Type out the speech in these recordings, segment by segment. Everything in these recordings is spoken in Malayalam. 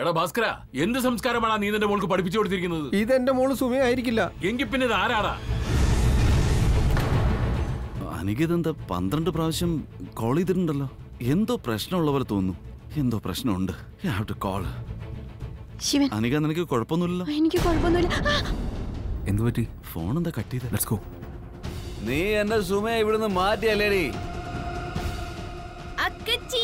എടാ ഭാസ്കര എന്ത് സംസ്കാരമാണ് നീ നിന്റെ മോൾക്ക് പഠിപ്പിച്ചു കൊടുത്തിരിക്കുന്നത് ഇതെന്റെ മോള് സുമയായിരിക്കില്ല എങ്കിൽ പിന്നെ ഇത് ആരാടാ അനികിതെന്താ പന്ത്രണ്ട് പ്രാവശ്യം കോൾ ചെയ്തിട്ടുണ്ടല്ലോ എന്തോ പ്രശ്നമുള്ള പോലെ തോന്നുന്നു എന്തോ പ്രശ്നമുണ്ട് have to call Shivan Anika നിനക്ക് കുഴപ്പമൊന്നുമില്ലല്ലോ എനിക്ക് കുഴപ്പമൊന്നുമില്ല ആ, എന്തു പറ്റി ഫോൺ എന്താ കട്ട് ചെയ്ത് ലെറ്റ്സ് ഗോ നീ എന്നെ സുമയെ ഇവിടുന്ന് മാറ്റിയല്ലേടി അക്കച്ചി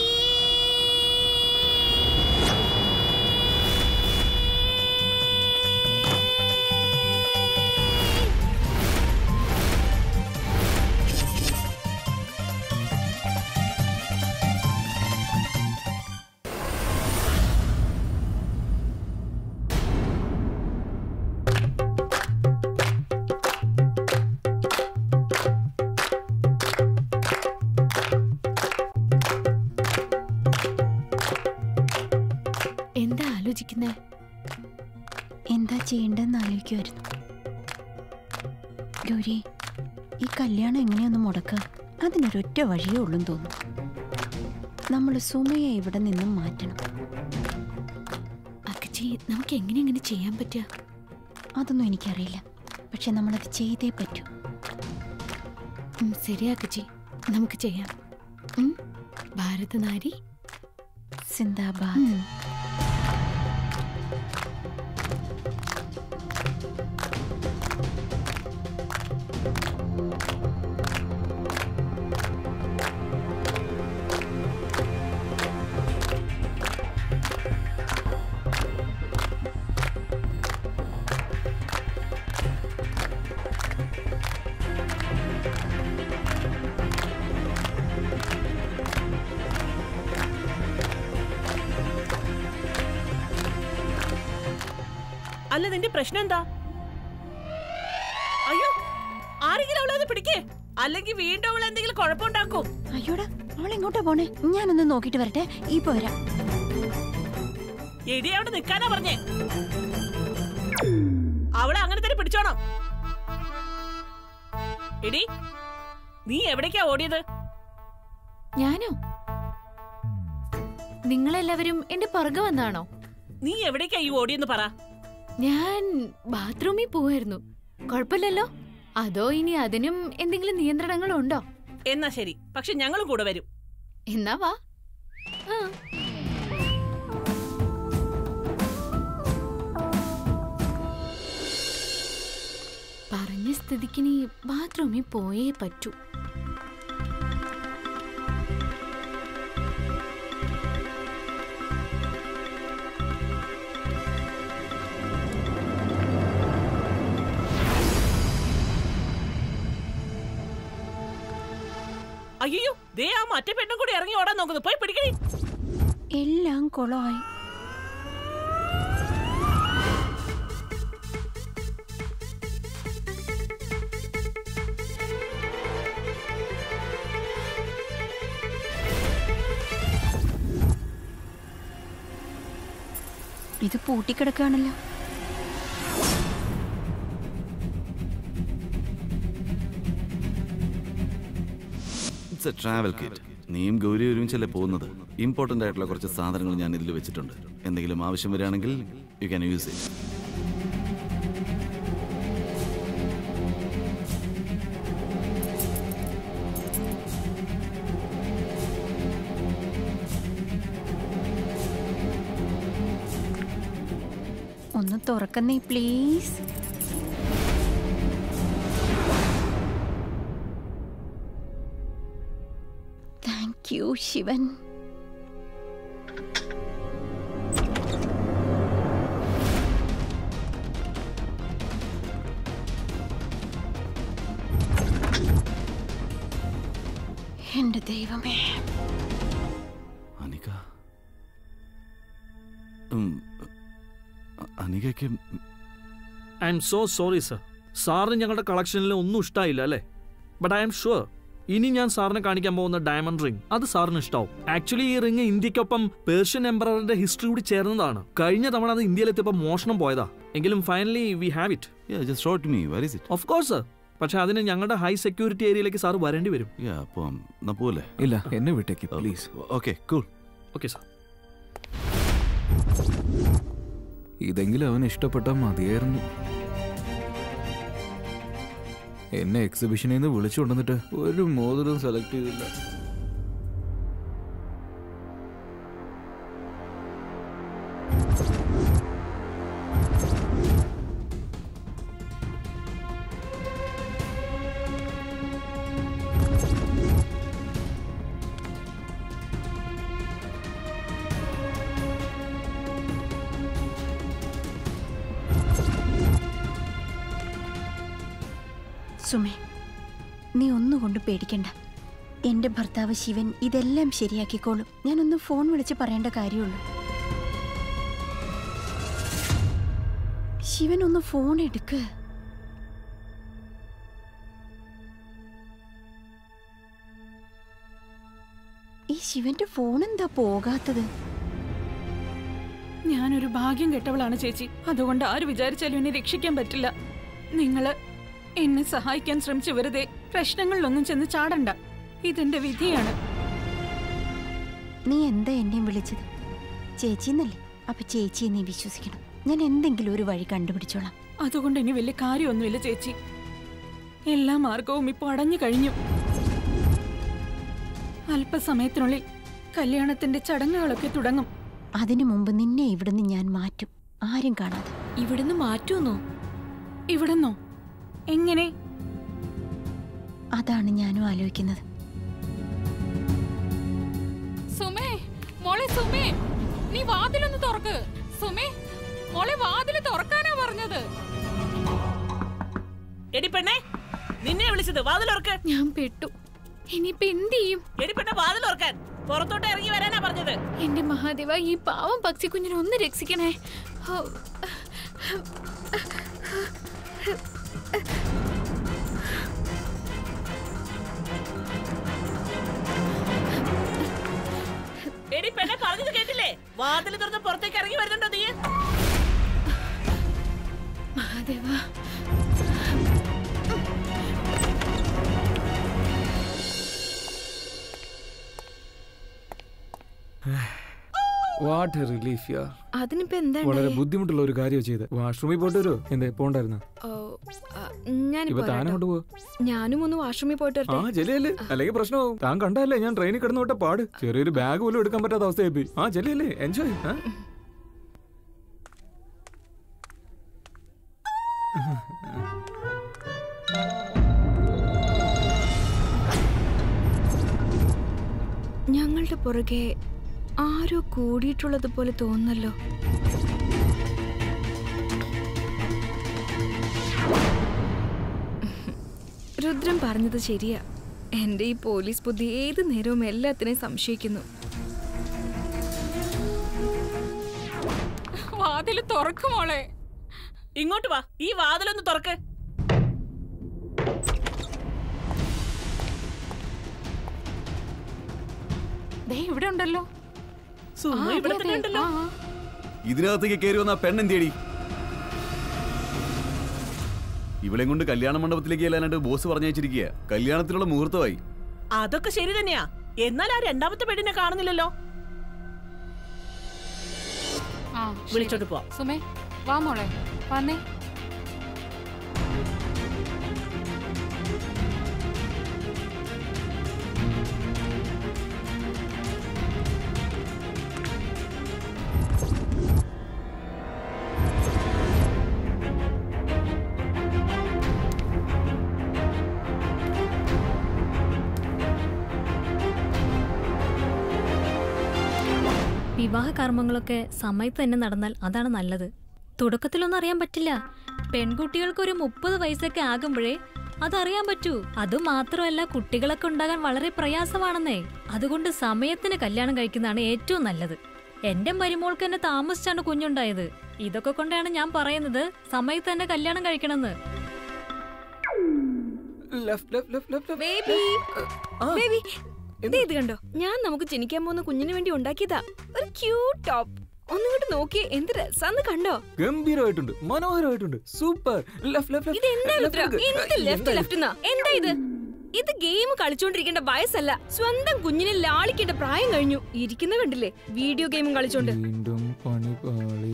എന്താ ആലോചിക്കുന്നേ എന്താ ചെയ്യേണ്ടതെന്ന് ആലോചിക്കുമായിരുന്നു ഗൗരി ഈ കല്യാണം എങ്ങനെയൊന്ന് മുടക്കുക അതിനൊരൊറ്റ വഴിയേ ഉള്ളൂ തോന്നുന്നു നമ്മൾ സുമയെ ഇവിടെ നിന്നും മാറ്റണം അക്കച്ചി നമുക്ക് എങ്ങനെ എങ്ങനെ ചെയ്യാൻ പറ്റുക അതൊന്നും എനിക്കറിയില്ല പക്ഷെ നമ്മളത് ചെയ്തേ പറ്റൂ ഉം, ശരി അക്കച്ചി നമുക്ക് ചെയ്യാം ഉം, ഭാരതനാരി സിന്ദാബാദ് ഉം. അല്ല നിന്റെ പ്രശ്നം എന്താ അയ്യോ ആരെങ്കിലും അവളെ ഒന്ന് പിടിക്കേ അല്ലെങ്കിൽ വീണ്ടും അവൾ എന്തെങ്കിലും കുഴപ്പമുണ്ടാക്കും അയ്യോടാ അവൾ എങ്ങോട്ടാ പോണേ ഞാനൊന്ന് നോക്കിട്ട് വരട്ടെ ഇപ്പൊ വരാം എടി അവിടെ നിൽക്കാനാ പറഞ്ഞേ അവളെ അങ്ങനെ തന്നെ പിടിച്ചോണം എടി നീ എവിടേക്കാ ഓടിയത് ഞാനോ നിങ്ങളെല്ലാവരും എന്റെ പുറകെ വന്നാണോ നീ എവിടേക്കാ ഈ ഓടിയെന്ന് പറ ഞാൻ ബാത്റൂമിൽ പോവായിരുന്നു കുഴപ്പമില്ലല്ലോ അതോ ഇനി അതിനും എന്തെങ്കിലും നിയന്ത്രണങ്ങളുണ്ടോ എന്നാ ശരി പക്ഷെ ഞങ്ങളും കൂടെ വരും എന്നാ വാ ആ പറഞ്ഞ സ്ഥിതിക്കിനി ബാത്റൂമിൽ പോയേ പറ്റൂ അയ്യോ ദേ ആ മറ്റേ പെണ്ണും കൂടി ഇറങ്ങി ഓടാൻ നോക്കുന്നു പോയി പിടിക്കണേ എല്ലാം കുളമായി ഇത് പൂട്ടിക്കിടക്കുകയാണല്ലോ ഇറ്റ്സ് എ ട്രാവൽ കിറ്റ് നീയും ഗൗരി ഒരുമിച്ചല്ലേ പോകുന്നത് ഇമ്പോർട്ടന്റ് ആയിട്ടുള്ള കുറച്ച് സാധനങ്ങൾ ഞാൻ ഇതിൽ വെച്ചിട്ടുണ്ട് എന്തെങ്കിലും ആവശ്യം വരികയാണെങ്കിൽ യു ക്യാൻ യൂസ് ഇറ്റ് ഒന്ന് തുറക്കുന്നേ പ്ലീസ് താങ്ക് യു ശിവൻ എന്റെ ദൈവമേ അനിക ഉം, അ- അനികയ്ക്ക് I'm so sorry sir സാറിന് ഞങ്ങളുടെ കളക്ഷനിൽ ഒന്നും ഇഷ്ടമായില്ല അല്ലേ ബട്ട് ഐ എം ഷുവർ ഇനി ഞാൻ സാറിനെ കാണിക്കാൻ പോകുന്ന ഡയമണ്ട് റിംഗ് അത് സാറിന് ഇഷ്ടാവും ആക്ച്വലി ഈ റിംഗ് ഇന്ത്യക്കൊപ്പം പേർഷ്യൻ എംപററിന്റെ ഹിസ്റ്ററി കൂടി ചേർന്നതാണ് കഴിഞ്ഞ തവണ അത് ഇന്ത്യയിലെത്തിയപ്പോൾ മോഷണം പോയതാ എങ്കിലും finally we have it Yeah, just show it to me. Where is it? Of course sir പക്ഷെ അതിന് ഞങ്ങളുടെ ഹൈ സെക്യൂരിറ്റി ഏരിയയിലേക്ക് സാർ വരേണ്ടി വരും Yeah, പോവാം. എന്നാ പോവല്ലേ? ഇല്ല എന്നെ വിട്ടേക്ക് please Okay, cool. Okay sir ഇതെങ്കിലും അവൻ ഇഷ്ടപ്പെട്ടാൽ മതിയായിരുന്നു എന്നെ എക്സിബിഷനിൽ നിന്ന് വിളിച്ചു കൊണ്ടുവന്നിട്ട് ഒരു മോതിരം സെലക്ട് ചെയ്തില്ല സുമേ നീ ഒന്നുകൊണ്ട് പേടിക്കണ്ട എന്റെ ഭർത്താവ് ശിവൻ ഇതെല്ലാം ശരിയാക്കിക്കോളും ഞാനൊന്ന് ഫോൺ വിളിച്ച് പറയേണ്ട കാര്യമുള്ളൂ ശിവൻ ഒന്ന് ഫോൺ എടുക്ക് ഈ ശിവന്റെ ഫോൺ എന്താ പോകാത്തത് ഞാനൊരു ഭാഗ്യം കെട്ടവളാണ് ചേച്ചി അതുകൊണ്ട് ആര് വിചാരിച്ചാലും എന്നെ രക്ഷിക്കാൻ പറ്റില്ല നിങ്ങള് എന്നെ സഹായിക്കാൻ ശ്രമിച്ചു വെറുതെ പ്രശ്നങ്ങളിലൊന്നും ചെന്ന് ചാടണ്ട ഇതെന്റെ വിധിയാണ് നീ എന്താ എന്നെയും വിളിച്ചത് ചേച്ചി എന്നല്ലേ അപ്പൊ ചേച്ചിയെ നീ വിശ്വസിക്കണം ഞാൻ എന്തെങ്കിലും ഒരു വഴി കണ്ടുപിടിച്ചോളാം അതുകൊണ്ട് ഇനി വലിയ കാര്യമൊന്നുമില്ല ചേച്ചി എല്ലാ മാർഗവും ഇപ്പോൾ അടഞ്ഞു കഴിഞ്ഞു അല്പസമയത്തിനുള്ളിൽ കല്യാണത്തിന്റെ ചടങ്ങുകളൊക്കെ തുടങ്ങും അതിനു മുമ്പ് നിന്നെ ഇവിടുന്ന് ഞാൻ മാറ്റും ആരും കാണാതെ ഇവിടുന്ന് മാറ്റുമെന്നോ ഇവിടെന്നോ എങ്ങനെ അതാണ് ഞാനും ആലോചിക്കുന്നത് സുമേ മോളെ സുമേ നീ വാതിലൊന്ന് തുറക്ക് സുമേ മോളെ വാതില് തുറക്കാനാ പറഞ്ഞത് എടി പെണ്ണേ നിന്നെ വിളിച്ചത് വാതിലോർക്ക് ഞാൻ പെട്ടു ഇനിയിപ്പൊ എന്ത് ചെയ്യും എടി പെണ്ണെ വാതിലോർക്കാൻ പുറത്തോട്ട് ഇറങ്ങി വരാനാ പറഞ്ഞത് എന്റെ മഹാദേവ ഈ പാവം പക്ഷി കുഞ്ഞിനെ ഒന്ന് രക്ഷിക്കണേ ഹോ. എടി പെണ്ണെ പറഞ്ഞത് കേട്ടില്ലേ വാതിൽ തുറന്ന് പുറത്തേക്ക് ഇറങ്ങി വരുന്നുണ്ടോ നീ മഹാദേവ വാട്ട് റിലീഫ് യാർ അതിനിപ്പോ എന്താ വളരെ ബുദ്ധിമുട്ടുള്ള ഒരു കാര്യം ചെയ്ത് വാഷ്റൂമിൽ പോയിട്ട് വരുമോ എന്തേ പോണ്ടായിരുന്നു ഇപ്പൊ താനെ കൊണ്ടുപോ ഞാനും ഒന്ന് വാഷ്റൂമിൽ പോയിട്ട് ആ ചെല്ലല്ലേ അല്ലെങ്കിൽ പ്രശ്നമാവും താൻ കണ്ടല്ലേ ഞാൻ ട്രെയിനിൽ കിടന്നു വിട്ട പാട് ചെറിയൊരു ബാഗ് പോലും എടുക്കാൻ പറ്റാത്ത അവസ്ഥയായി ആ ചെല്ലല്ലേ എൻജോയ് ഞങ്ങളുടെ പുറകെ ആരോ കൂടിയിട്ടുള്ളത് പോലെ തോന്നല്ലോ രുദ്രൻ പറഞ്ഞത് ശരിയാ എന്റെ ഈ പോലീസ് ബുദ്ധി ഏത് നേരവും എല്ലാത്തിനെയും സംശയിക്കുന്നു വാതില് തുറക്ക് മോളെ ഇങ്ങോട്ട് വാ ഈ വാതിലൊന്ന് തുറക്ക് ദേ ഇവിടെ ഉണ്ടല്ലോ സുമ ആ, ഇവിടെ അതെ, തന്നെ അതെ. ഉണ്ടല്ലോ ആ, ആ. ഇതിനകത്തേക്ക് കയറി വന്ന പെണ്ണെന്തിയടി ഇവളെ കൊണ്ട് കല്യാണ മണ്ഡപത്തിലേക്ക് ചെല്ലാനായിട്ട് ബോസ് പറഞ്ഞയച്ചിരിക്കുക കല്യാണത്തിനുള്ള മുഹൂർത്തമായി അതൊക്കെ ശരി തന്നെയാ എന്നാൽ ആ രണ്ടാമത്തെ പെണ്ണിനെ കാണുന്നില്ലല്ലോ ആ, ശരി. വിളിച്ചോണ്ട് പോവാം സുമേ വാ മോളെ വന്നേ വിവാഹ കർമ്മങ്ങളൊക്കെ സമയത്ത് തന്നെ നടന്നാൽ അതാണ് നല്ലത് തുടക്കത്തിലൊന്നും അറിയാൻ പറ്റില്ല പെൺകുട്ടികൾക്ക് ഒരു മുപ്പത് വയസ്സൊക്കെ ആകുമ്പോഴേ അതറിയാൻ പറ്റൂ അതുമാത്രമല്ല കുട്ടികളൊക്കെ ഉണ്ടാകാൻ വളരെ പ്രയാസമാണെന്നേ അതുകൊണ്ട് സമയത്തിന് കല്യാണം കഴിക്കുന്നതാണ് ഏറ്റവും നല്ലത് എന്റെ മരുമോൾക്ക് തന്നെ താമസിച്ചാണ് കുഞ്ഞുണ്ടായത് ഇതൊക്കെ കൊണ്ടാണ് ഞാൻ പറയുന്നത് സമയത്ത് തന്നെ കല്യാണം കഴിക്കണമെന്ന് left left left left baby baby ദേ ഇത് കണ്ടോ ഞാൻ നമുക്ക് ജനിക്കാൻ പോകുന്ന കുഞ്ഞിന് വേണ്ടി ഉണ്ടാക്കിയതാ ഒരു ക്യൂട്ട് ടോപ്പ് ഒന്നിങ്ങോട്ട് നോക്കിയേ എന്ത് രസാന്ന് കണ്ടോ ഗംഭീരമായിട്ടുണ്ട് മനോഹരമായിട്ടുണ്ട് സൂപ്പർ ലെഫ്റ്റ് ലെഫ്റ്റ് ഇത് എന്താ രുദ്ര? എന്ത് ലെഫ്റ്റ് ലെഫ്റ്റ് എന്താ ഇത് ഇത് ഗെയിം കളിച്ചോണ്ടിരിക്കേണ്ട വയസ്സല്ല സ്വന്തം കുഞ്ഞിനെ ലാളിക്കേണ്ട പ്രായം കഴിഞ്ഞു ഇരിക്കുന്ന കണ്ടില്ലേ വീഡിയോ ഗെയിമും കളിച്ചോണ്ട് വീണ്ടും പണി പാളി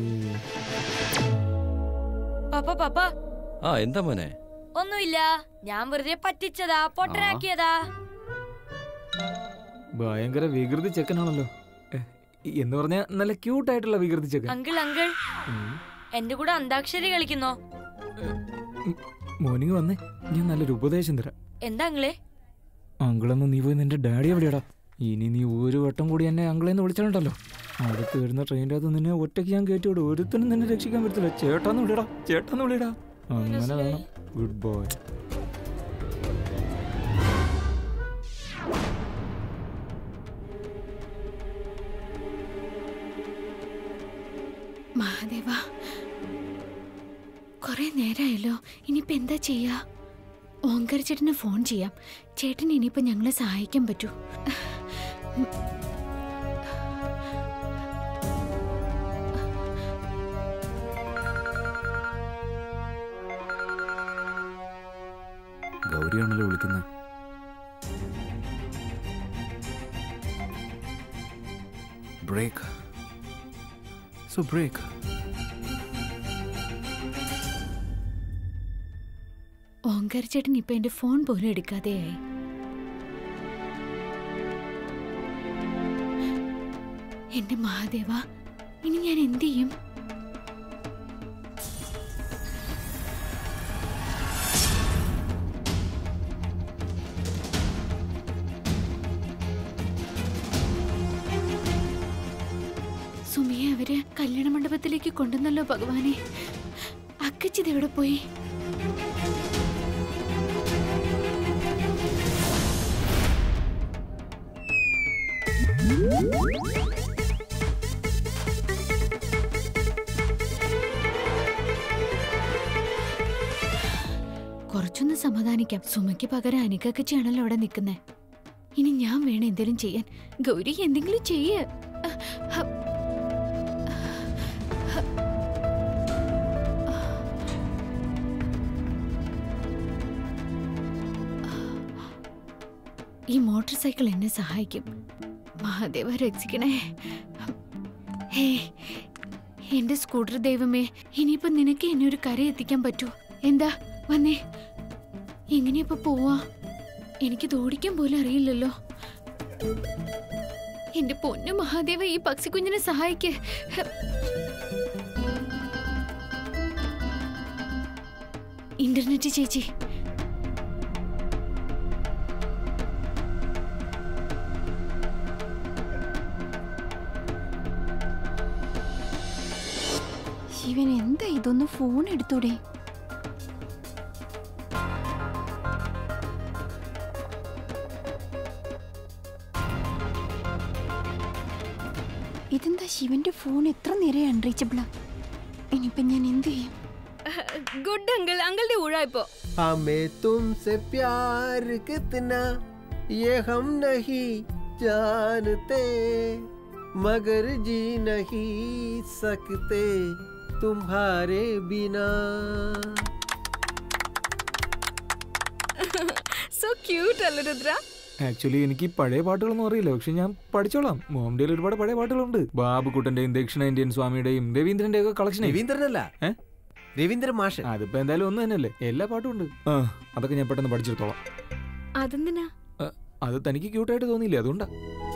പപ്പ പപ്പ ആ എന്താ മോനെ ഒന്നുമില്ല ഞാൻ വെറുതെ പറ്റിച്ചതാ പൊട്ടനാക്കിയതാ ഭയങ്കര വികൃതി ചെക്കനാണല്ലോ എ, എന്ന് പറഞ്ഞ നല്ല ക്യൂട്ടായിട്ടുള്ള വികൃതി ചെക്കൻ അങ്കിൾ അങ്കിൾ എന്റെ കൂടെ അന്താക്ഷരി കളിക്കുന്നോ മോർണിംഗ് വന്നേ ഞാൻ നല്ലൊരു ഉപദേശം തരാം എന്താ അങ്കിളെ അങ്കിളെന്ന് നീ പോയി നിന്റെ ഡാഡി എവിടെയാടാ ഇനി നീ ഒരു വട്ടം കൂടി എന്നെ അങ്കിളെന്ന് വിളിച്ചിട്ടുണ്ടല്ലോ അടുത്ത് വരുന്ന ട്രെയിൻ്റെ അകത്ത് നിന്നെ ഒറ്റയ്ക്ക് ഞാൻ കയറ്റി വിടും ഒരുത്തനും നിന്നെ രക്ഷിക്കാൻ പറ്റില്ല ചേട്ടാന്ന് വിളിയടാ ചേട്ടാന്ന് വിളിയടാ അങ്ങനെ വേണം ഗുഡ് ബോയ് മഹാദേവ കുറെ നേരമായല്ലോ ഇനിയിപ്പോ എന്താ ചെയ്യാ ഓങ്കർ ചേട്ടന് ഫോൺ ചെയ്യാം ചേട്ടൻ ഇനിയിപ്പോ ഞങ്ങളെ സഹായിക്കാൻ പറ്റൂ ഗൗരിയാണല്ലോ വിളിക്കുന്നത് ബ്രേക്ക് സോ ബ്രേക്ക് ഓങ്കർ ചേട്ടൻ ഇപ്പൊ എന്റെ ഫോൺ പോലും എടുക്കാതെയായി എന്റെ മഹാദേവ ഇനി ഞാൻ എന്ത് ചെയ്യും സുമിയെ അവര് കല്യാണ മണ്ഡപത്തിലേക്ക് കൊണ്ടുവന്നല്ലോ ഭഗവാനെ അക്കച്ചിത് എവിടെ പോയി കുറച്ചൊന്ന് സമാധാനിക്കാം സുമയ്ക്ക് പകരം അനിക്കക്കച്ചിയാണല്ലോ അവിടെ നിൽക്കുന്നേ ഇനി ഞാൻ വേണം എന്തെങ്കിലും ചെയ്യാൻ ഗൗരി എന്തെങ്കിലും ചെയ്യ് ഈ മോട്ടോർ സൈക്കിൾ എന്നെ സഹായിക്കും മഹാദേവ രക്ഷിക്കണേ ഹേ എന്റെ സ്കൂട്ടർ ദൈവമേ ഇനിയിപ്പോ നിനക്ക് എന്നെ ഒരു കര എത്തിക്കാൻ പറ്റൂ എന്താ വന്നേ എങ്ങനെയപ്പോ പോവാ എനിക്ക് ഓടിക്കാൻ പോലും അറിയില്ലല്ലോ എന്റെ പൊന്നു മഹാദേവ ഈ പക്ഷിക്കുഞ്ഞിനെ സഹായിക്ക് ഇന്റർനെറ്റ് ചേച്ചി ശിവൻ എന്താ ഇതൊന്ന് ഫോൺ എടുത്തൂടെ ഇതെന്താ ശിവന്റെ ഫോൺ എത്ര നേരം അൺറീച്ചബിളാ ഇനിയിപ്പൊ ഞാൻ എന്ത് ചെയ്യും ഗുഡ് അങ്കിൾ അങ്കിളുടെ ഊഴ ഇപ്പോ हमें तुमसे प्यार कितना ये हम नहीं जानते मगर जी नहीं सकते तुम्हारे बिना സോ ക്യൂട്ട് അല്ലേ രുദ്ര ആക്ച്വലി എനിക്ക് ഈ പഴയ പാട്ടുകളൊന്നും അറിയില്ല പക്ഷെ ഞാൻ പഠിച്ചോളാം മോംഡിയിൽ ഒരുപാട് പഴയ പാട്ടുകളുണ്ട് ബാബുക്കുട്ടന്റെയും ദക്ഷിണേന്ത്യൻ സ്വാമിയുടെയും രവീന്ദ്രന്റെ ഒക്കെ കളക്ഷൻ രവീന്ദ്രനല്ല രവീന്ദ്രൻ മാഷ് അതിപ്പോ എന്തായാലും ഒന്ന് തന്നെയല്ലേ എല്ലാ പാട്ടും ഉണ്ട് ആ അതൊക്കെ ഞാൻ പെട്ടെന്ന് പഠിച്ചെടുത്തോളാം അതെന്തിനാ ആ, അത് തനിക്ക് ക്യൂട്ടായിട്ട് തോന്നിയില്ലേ അതുകൊണ്ടാ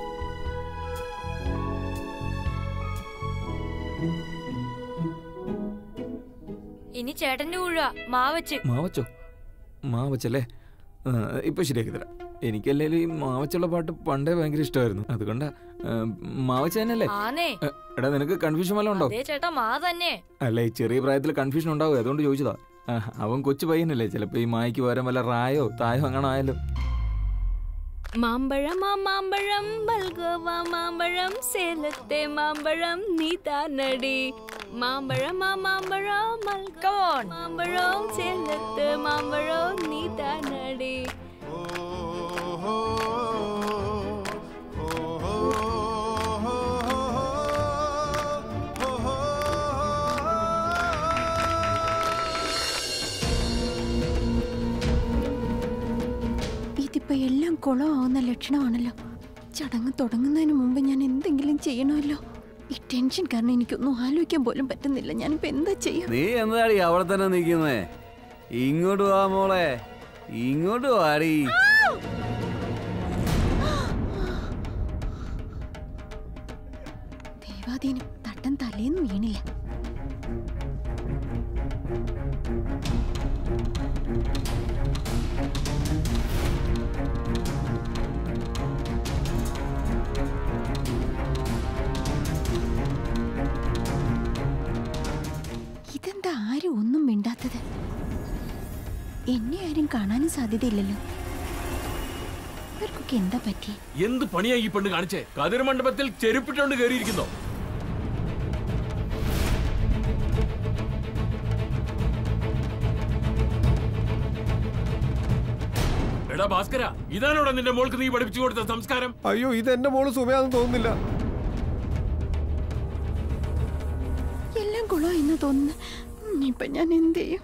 ഇനി ചേട്ടന്റെ ഊഴ മാവച്ച് മാവച്ചോ മാവച്ചല്ലേ ആ, ഇപ്പൊ ശരിയാക്കി തരാം എനിക്കല്ലേലും ഈ മാവച്ചുള്ള പാട്ട് പണ്ടേ ഭയങ്കര ഇഷ്ടമായിരുന്നു അതുകൊണ്ടാ ആ, മാവച്ച തന്നെയല്ലേ ആന്നേ എ, എടാ നിനക്ക് കൺഫ്യൂഷൻ വല്ലതും ഉണ്ടോ അതേ ചേട്ടാ മാ തന്നെ അല്ല ഈ ചെറിയ പ്രായത്തിൽ കൺഫ്യൂഷൻ ഉണ്ടാവും അതുകൊണ്ട് ചോദിച്ചതാ ആ, അവൻ കൊച്ചു പയ്യനല്ലേ ചിലപ്പോ ഈ മായ്ക്ക് പകരം വല്ല റായോ തായോ അങ്ങനെ ആയാലോ മാമ്പഴം ആ മാമ്പഴം മൽഗോവ മാമ്പഴം സേലത്തെ മാമ്പഴം നീ താനടി മാമ്പഴം ആ മാമ്പഴം മൽഗോവ മാമ്പഴം സേലത്തെ മാമ്പഴം നീ താനടി എല്ലാം കുളമാവുന്ന ലക്ഷണമാണല്ലോ ചടങ്ങ് തുടങ്ങുന്നതിന് മുമ്പ് ഞാൻ എന്തെങ്കിലും ചെയ്യണമല്ലോ ഈ ടെൻഷൻ കാരണം എനിക്കൊന്നും ആലോചിക്കാൻ പോലും പറ്റുന്നില്ല ഞാനിപ്പോ എന്താ ചെയ്യാ നീ എന്താടി അവിടെ തന്നെ നിൽക്കുന്നേ ഇങ്ങോട്ട് വാ മോളെ ഇങ്ങോട്ട് വാടി ദേവാദീനം തട്ടം തലേന്ന് വീണില്ല ഇതെന്താ ആരും ഒന്നും മിണ്ടാത്തത് എന്നെ ആരും കാണാനും സാധ്യതയില്ലല്ലോ ഇവർക്കൊക്കെ എന്താ പറ്റിയേ എന്ത് പണിയാ ഈ പെണ്ണ് കാണിച്ചേ കതിർ മണ്ഡപത്തിൽ ചെരുപ്പിട്ടോണ്ട് കയറിയിരിക്കുന്നോ എടാ ഭാസ്കര ഇതാണോടാ നിന്റെ മോൾക്ക് നീ പഠിപ്പിച്ചു കൊടുത്ത സംസ്കാരം അയ്യോ ഇത് എന്റെ മോള് സുമയാന്ന് തോന്നുന്നില്ല എല്ലാം കുളോ എന്ന് തോന്നുന്നു ഉം, ഇപ്പൊ ഞാൻ എന്ത് ചെയ്യും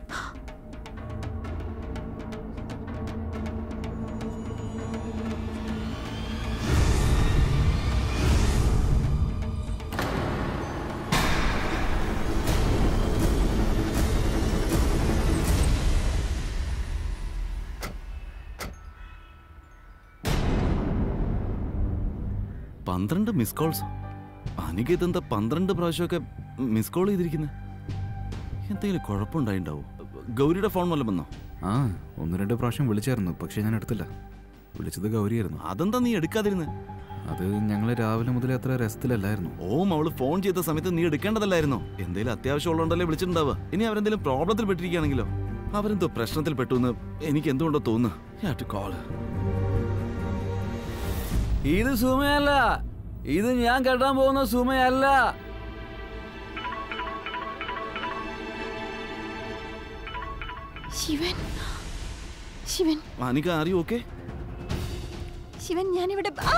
പന്ത്രണ്ട് മിസ് കോൾസ് അനികേത് എന്താ പന്ത്രണ്ട് പ്രാവശ്യമൊക്കെ മിസ് കോൾ ചെയ്തിരിക്കുന്നത് എന്തെങ്കിലും കുഴപ്പമുണ്ടായിണ്ടാവും ഗൗരിയുടെ ഫോൺ വല്ലതും വന്നോ ആ ഒന്ന് രണ്ട് പ്രാവശ്യം വിളിച്ചായിരുന്നു പക്ഷെ ഞാൻ എടുത്തില്ല വിളിച്ചത് ഗൗരിയായിരുന്നു അതെന്താ നീ എടുക്കാതിരുന്നത് അത് ഞങ്ങൾ രാവിലെ മുതൽ അത്ര രസത്തിലല്ലായിരുന്നു ഓം അവള് ഫോൺ ചെയ്ത സമയത്ത് നീ എടുക്കേണ്ടതല്ലായിരുന്നോ എന്തേലും അത്യാവശ്യം ഉള്ളതുകൊണ്ടല്ലേ വിളിച്ചിട്ടുണ്ടാവുക ഇനി അവരെന്തെങ്കിലും പ്രോബ്ലത്തിൽ പെട്ടിരിക്കുകയാണെങ്കിലോ അവരെന്തോ പ്രശ്നത്തിൽ പെട്ടു എന്ന് എനിക്ക് എന്തുകൊണ്ടോ തോന്നുന്നു കോള് ഇത് സുമയല്ല ഇത് ഞാൻ കെട്ടാൻ പോകുന്ന സുമയല്ല ശിവൻ ശിവൻ അനിക അറിയോ ഓക്കെ ശിവൻ ഞാനിവിടെ ആ!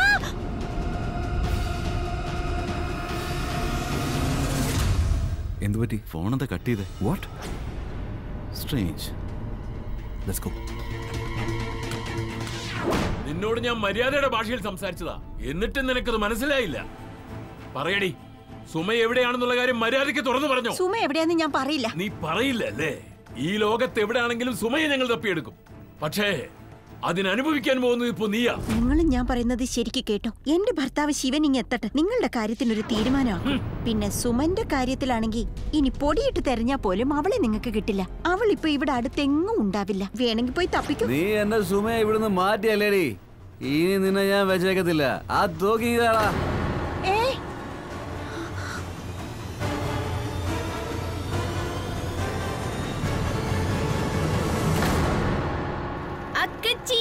എന്ത് പറ്റി ഫോൺ എന്താ കട്ട് ചെയ്തേ വാട്ട് സ്ട്രേഞ്ച് ലെറ്റ്സ് ഗോ നിന്നോട് ഞാൻ മര്യാദയുടെ ഭാഷയിൽ സംസാരിച്ചതാ എന്നിട്ടും നിനക്കത് മനസ്സിലായില്ല പറയടി സുമ എവിടെയാണെന്നുള്ള കാര്യം മര്യാദയ്ക്ക് തുറന്നു പറഞ്ഞോ സുമ എവിടെയാന്ന് ഞാൻ പറയില്ല നീ പറയില്ല അല്ലേ ഈ ലോകത്ത് എവിടെയാണെങ്കിലും സുമയെ ഞങ്ങൾ തപ്പിയെടുക്കും പക്ഷേ അതിനനുഭവിക്കാൻ പോകുന്നത് ഇപ്പൊ നീയാ നിങ്ങളും ഞാൻ പറയുന്നത് ശരിക്ക് കേട്ടോ എന്റെ ഭർത്താവ് ശിവൻ ഇങ്ങ് എത്തട്ടെ നിങ്ങളുടെ കാര്യത്തിനൊരു തീരുമാനമാക്കും പിന്നെ സുമന്റെ കാര്യത്തിലാണെങ്കിൽ ഇനി പൊടിയിട്ട് തെരഞ്ഞാ പോലും അവളെ നിങ്ങൾക്ക് കിട്ടില്ല അവൾ ഇപ്പൊ ഇവിടെ അടുത്തെങ്ങും ഉണ്ടാവില്ല വേണമെങ്കിൽ പോയി തപ്പിക്കും നീ എന്റെ സുമയെ ഇവിടുന്ന് മാറ്റിയല്ലേടി ഇനി നിന്നെ ഞാൻ വെച്ചേക്കത്തില്ല ആ തോക്കിയതാടാ ഏ അക്കച്ചി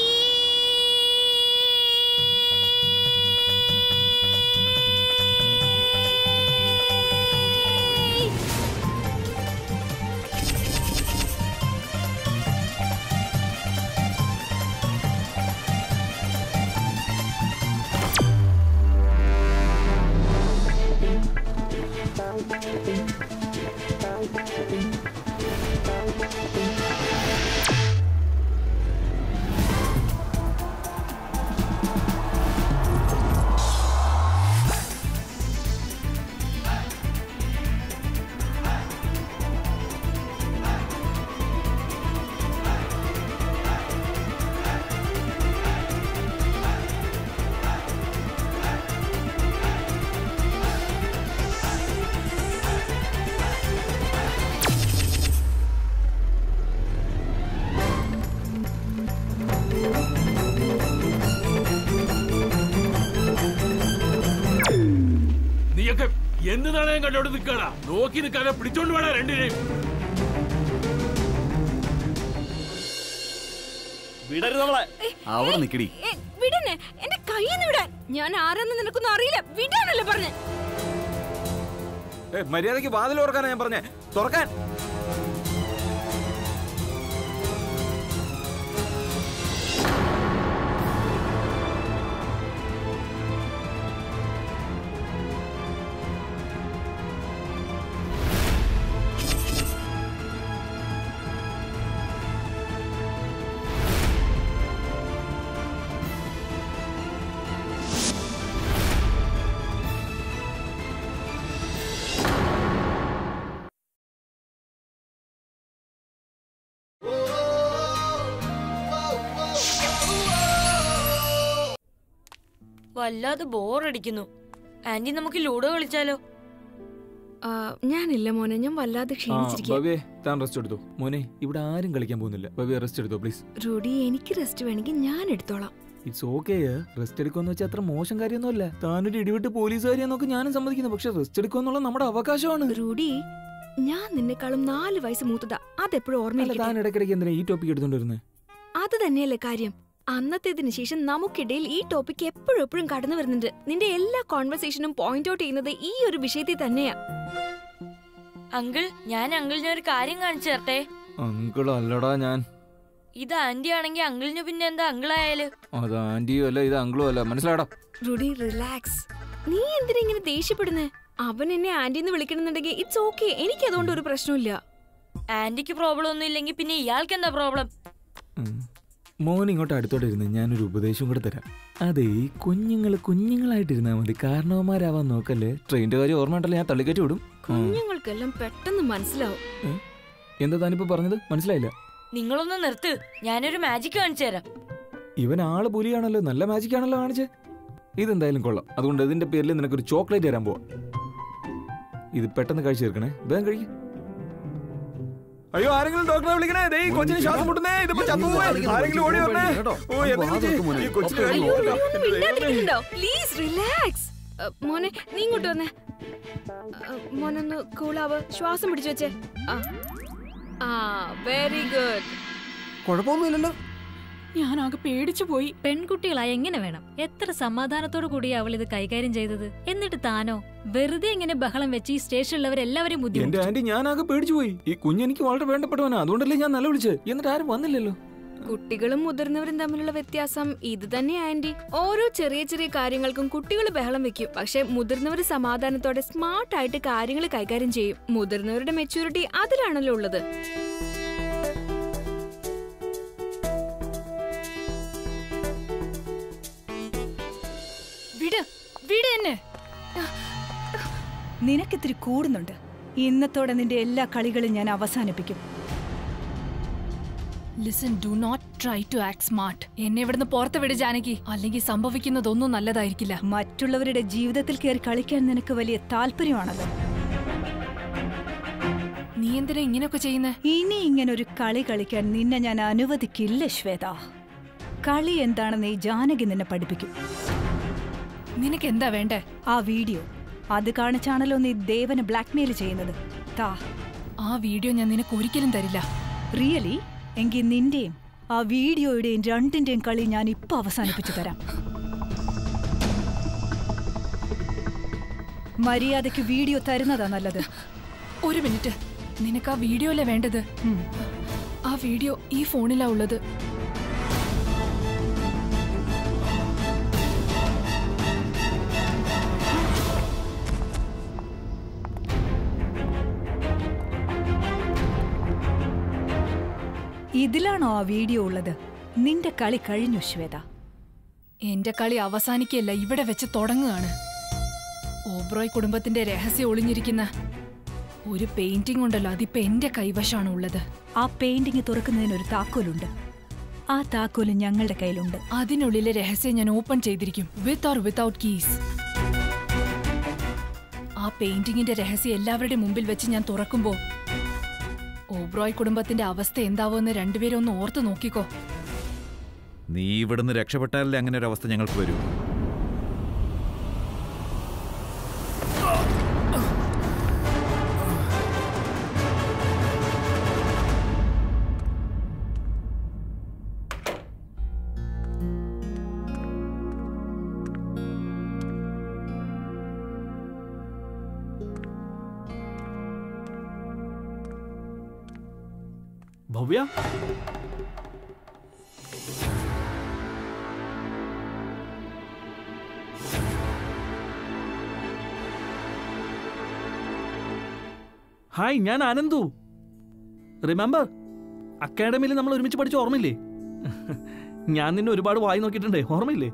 നീയൊക്കെ എന്ത് നാണയം കണ്ടോണ്ട് നിൽക്കാടാ നോക്കി നിൽക്കാതെ പിടിച്ചോണ്ട് വേണം രണ്ടിനെയും വിടരുത് നമ്മളെ അവിടെ നിക്കടി ഏ, വിടന്നെ എന്റെ കയ്യിന്ന് വിടാൻ ഞാൻ ആരാന്ന് നിനക്കൊന്നും അറിയില്ല വിടാനല്ലേ പറഞ്ഞേ മര്യാദയ്ക്ക് വാതിൽ ഓർക്കാനാ ഞാൻ പറഞ്ഞേ തുറക്കാൻ വല്ലാതെ ബോറടിക്കുന്നു ആന്റി നമുക്ക് ലൂഡോ കളിച്ചാലോ ആ, ഞാനില്ല മോനെ ഞാൻ വല്ലാതെ ആ ക്ഷീണിച്ചിരിക്കുക ഭവ്യേ താൻ റെസ്റ്റ് എടുത്തോ മോനെ ഇവിടെ ആരും കളിക്കാൻ പോകുന്നില്ല ഭവ്യ റെസ്റ്റ് എടുത്തോ പ്ലീസ് റൂഡി എനിക്ക് റെസ്റ്റ് വേണമെങ്കിൽ ഞാൻ എടുത്തോളാം ഇറ്റ്സ് ഓക്കെ റെസ്റ്റ് എടുക്കുമെന്ന് വെച്ചാൽ അത്ര മോശം കാര്യമൊന്നുമല്ല താനൊരു ഇടിവിട്ട് പോലീസുകാരിയെന്നൊക്കെ ഞാനും സമ്മതിക്കുന്നു പക്ഷെ റെസ്റ്റ് എടുക്കുക നമ്മുടെ അവകാശമാണ് റൂഡി ഞാൻ നിന്നെക്കാളും നാല് വയസ്സ് മൂത്തതാ അതെപ്പോഴും അല്ല ഓർമ്മയില്ല താൻ ഇടയ്ക്കിടയ്ക്ക് എന്തിനാ ഈ ടോപ്പിക് എടുത്തോണ്ട് വരുന്നത് അത് തന്നെയല്ലേ കാര്യം അന്നത്തേതിന് ശേഷം നമുക്കിടയിൽ ഈ ടോപ്പിക് എപ്പോഴും എപ്പോഴും കടന്നു വരുന്നുണ്ട് നിന്റെ എല്ലാ കോൺവെർസേഷനും പോയിന്റ് ഔട്ട് ചെയ്യുന്നത് ഈ ഒരു വിഷയത്തിൽ തന്നെയാ അങ്കിൾ ഞാൻ അങ്കിളിന് ഒരു കാര്യം കാണിച്ചു തരട്ടെ അങ്കിൾ അല്ലടാ ഞാൻ ഇത് ആന്റി ആണെങ്കിൽ അങ്കിളിന് പിന്നെ എന്താ അങ്കിളായാല് അത് ആന്റിയും അല്ല ഇത് അങ്കിളും അല്ല മനസ്സിലാടാ റുഡി റിലാക്സ് നീ എന്തിനാ ഇങ്ങനെ ദേഷ്യപ്പെടുന്നേ അവൻ എന്നെ ആന്റി എന്ന് വിളിക്കണമെന്നുണ്ടെങ്കിൽ ഇറ്റ്സ് ഓക്കെ എനിക്ക് അതുകൊണ്ട് ഒരു പ്രശ്നമില്ല ആന്റിക്ക് പ്രോബ്ലം ഒന്നും ഇല്ലെങ്കിൽ പിന്നെ ഇയാൾക്ക് എന്താ പ്രോബ്ലം മോൻ ഇങ്ങോട്ട് അടുത്തോട്ട് ഇരുന്ന് ഞാനൊരു ഉപദേശം കൂടെ തരാം അതെ ഈ കുഞ്ഞുങ്ങൾ കുഞ്ഞുങ്ങളായിട്ടിരുന്നാ മതി കാരണവന്മാരാവാൻ നോക്കല്ലേ ട്രെയിനിന്റെ കാര്യം ഓർമ്മ ഉണ്ടല്ലോ ഞാൻ തള്ളിക്കറ്റി വിടും ആ. കുഞ്ഞുങ്ങൾക്കെല്ലാം പെട്ടെന്ന് മനസ്സിലാവും ഏ? എന്താ താനിപ്പോ പറഞ്ഞത് മനസ്സിലായില്ല നിങ്ങളൊന്ന് നിർത്ത് ഞാനൊരു മാജിക് കാണിച്ചു തരാം ഇവൻ ആള് പുലിയാണല്ലോ നല്ല മാജിക് ആണല്ലോ കാണിച്ചേ ഇതെന്തായാലും കൊള്ളാം അതുകൊണ്ട് ഇതിന്റെ പേരിൽ നിനക്കൊരു ചോക്ലേറ്റ് തരാൻ പോവാ ഇത് പെട്ടെന്ന് കഴിച്ചു തീർക്കണേ വേഗം കഴിക്കും അയ്യോ ആരെങ്കിലും ഡോക്ടറെ വിളിക്കണേ ദേ ഈ കൊച്ചിന് ശ്വാസം മുട്ടുന്നേ ഇതിപ്പോ ചത്തുപോയി ആരെങ്കിലും ഓടി വരണേ ഓ എന്തെങ്കിലും ചെയ്യ്. ഈ കൊച്ചിന് കാര്യം അയ്യോ, നോക്കണ്ട. നീ ഒന്ന് മിണ്ടാതിരിക്കുന്നുണ്ടോ? Please relax. അ, മോനെ നീ ഇങ്ങോട്ട് വന്നേ അ, മോനൊന്ന് കൂളാവ് ശ്വാസം പിടിച്ചു വെച്ചേ ആ ആ വെരി ഗുഡ് കുഴപ്പമൊന്നുമില്ലല്ലോ ഞാനാകെ പേടിച്ചു പോയി പെൺകുട്ടികളായ എങ്ങനെ വേണം എത്ര സമാധാനത്തോടു കൂടി അവൾ ഇത് കൈകാര്യം ചെയ്തത് എന്നിട്ട് താനോ വെറുതെ ഇങ്ങനെ ബഹളം വെച്ച് ഈ സ്റ്റേഷനിലുള്ളവരെല്ലാവരെയും എന്റെ ബുദ്ധിമുട്ടി ആന്റി ഞാനാകെ പേടിച്ചു പോയി ഈ കുഞ്ഞെനിക്ക് വളരെ വേണ്ടപ്പെട്ടവനാ അതുകൊണ്ടല്ലേ ഞാൻ നല്ല വിളിച്ചത് എന്നിട്ട് ആരും വന്നില്ലല്ലോ കുട്ടികളും മുതിർന്നവരും തമ്മിലുള്ള വ്യത്യാസം ഇത് തന്നെ ആന്റി ഓരോ ചെറിയ ചെറിയ കാര്യങ്ങൾക്കും കുട്ടികൾ ബഹളം വെക്കും പക്ഷെ മുതിർന്നവർ സമാധാനത്തോടെ സ്മാർട്ട് ആയിട്ട് കാര്യങ്ങൾ കൈകാര്യം ചെയ്യും മുതിർന്നവരുടെ മെച്യൂരിറ്റി അതിലാണല്ലോ ഉള്ളത് വിട് വിട് എന്നെ നിനക്കിത്തിരി കൂടുന്നുണ്ട് ഇന്നത്തോടെ നിന്റെ എല്ലാ കളികളും ഞാൻ അവസാനിപ്പിക്കും listen do not try to act smart എന്നെ ഇവിടുന്ന് പുറത്ത് വിട് ജാനകി അല്ലെങ്കിൽ സംഭവിക്കുന്നതൊന്നും നല്ലതായിരിക്കില്ല മറ്റുള്ളവരുടെ ജീവിതത്തിൽ കയറി കളിക്കാൻ നിനക്ക് വലിയ താല്പര്യമാണല്ലോ നീ എന്തിനാ ഇങ്ങനെയൊക്കെ ചെയ്യുന്നേ ഇനി ഇങ്ങനെ ഒരു കളി കളിക്കാൻ നിന്നെ ഞാൻ അനുവദിക്കില്ല ശ്വേത കളി എന്താണെന്ന് ഈ ജാനകി നിന്നെ പഠിപ്പിക്കും നിനക്ക് എന്താ വേണ്ടേ ആ വീഡിയോ അത് കാണിച്ചാണല്ലോ നീ ദേവനെ ബ്ലാക്ക്മെയിൽ ചെയ്യുന്നത് താ ആ വീഡിയോ ഞാൻ നിനക്ക് ഒരിക്കലും തരില്ല റിയലി എങ്കിൽ നിന്റെയും ആ വീഡിയോയുടെയും രണ്ടിന്റെയും കളി ഞാൻ ഇപ്പൊ അവസാനിപ്പിച്ചു തരാം മര്യാദയ്ക്ക് വീഡിയോ തരുന്നതാ നല്ലത് ഒരു മിനിറ്റ് നിനക്ക് ആ വീഡിയോ അല്ലേ വേണ്ടത് ആ വീഡിയോ ഈ ഫോണിലാ ഉള്ളത് ഇതിലാണോ ആ വീഡിയോ ഉള്ളത് നിന്റെ കളി കഴിഞ്ഞു ശ്വേത എന്റെ കളി അവസാനിക്കല്ല ഇവിടെ വെച്ച് തുടങ്ങുകയാണ് ഓബ്രോയ് കുടുംബത്തിന്റെ രഹസ്യം ഒളിഞ്ഞിരിക്കുന്ന ഒരു പെയിന്റിംഗ് ഉണ്ടല്ലോ അതിപ്പോ എന്റെ കൈവശമാണ് ഉള്ളത് ആ പെയിന്റിംഗ് തുറക്കുന്നതിന് ഒരു താക്കോലുണ്ട് ആ താക്കോല് ഞങ്ങളുടെ കയ്യിലുണ്ട് അതിനുള്ളിലെ രഹസ്യം ഞാൻ ഓപ്പൺ ചെയ്തിരിക്കും വിത്ത് ഓർ വിത്തൗട്ട് കീസ് ആ പെയിന്റിങ്ങിന്റെ രഹസ്യം എല്ലാവരുടെയും മുമ്പിൽ വെച്ച് ഞാൻ തുറക്കുമ്പോ ഓബ്രോയ് കുടുംബത്തിന്റെ അവസ്ഥ എന്താവുമെന്ന് രണ്ടുപേരും ഒന്ന് ഓർത്ത് നോക്കിക്കോ നീ ഇവിടുന്ന് രക്ഷപ്പെട്ടാലല്ലേ അങ്ങനെ ഒരു അവസ്ഥ ഞങ്ങൾക്ക് വരൂ ഭവ്യ ഹായ് ഞാൻ ആനന്ദു റിമെമ്പർ അക്കാഡമിയിൽ നമ്മൾ ഒരുമിച്ച് പഠിച്ച ഓർമ്മയില്ലേ ഞാൻ നിന്നെ ഒരുപാട് വായി നോക്കിയിട്ടുണ്ടേ ഓർമ്മയില്ലേ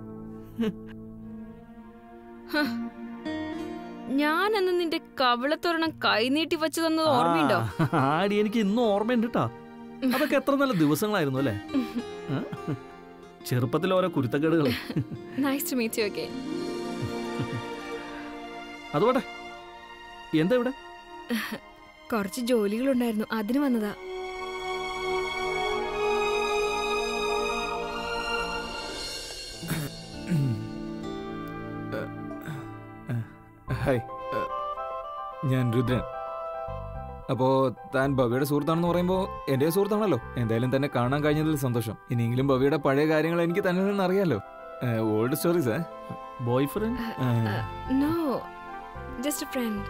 ഹ. ഞാൻ അന്ന് നിന്റെ കവിളത്തൊരെണ്ണം കൈനീട്ടി വെച്ചു തന്നത് ഓർമ്മയുണ്ടോ ആ, ആടി എനിക്ക് ഇന്നും ഓർമ്മയുണ്ട് കേട്ടാ അതൊക്കെ എത്ര നല്ല ദിവസങ്ങളായിരുന്നു അല്ലേ ആ? ചെറുപ്പത്തിൽ ഓരോ കുരുത്തക്കേടുകൾ nice to meet you again അതുപോട്ടെ എന്താ ഇവിടെ കുറച്ച് ജോലികളുണ്ടായിരുന്നു അതിന് വന്നതാ ഹായ് ഏ, ഞാൻ രുദ്രൻ അപ്പോ താൻ ഭവ്യയുടെ സുഹൃത്താണെന്ന് പറയുമ്പോൾ എൻ്റെ സുഹൃത്താണല്ലോ എന്തായാലും തന്നെ കാണാൻ കഴിഞ്ഞതിൽ സന്തോഷം ഇനിയെങ്കിലും ഭവ്യയുടെ പഴയ കാര്യങ്ങൾ എനിക്ക് തന്നെ നിന്ന് അറിയാലോ old stories boy friend no just friend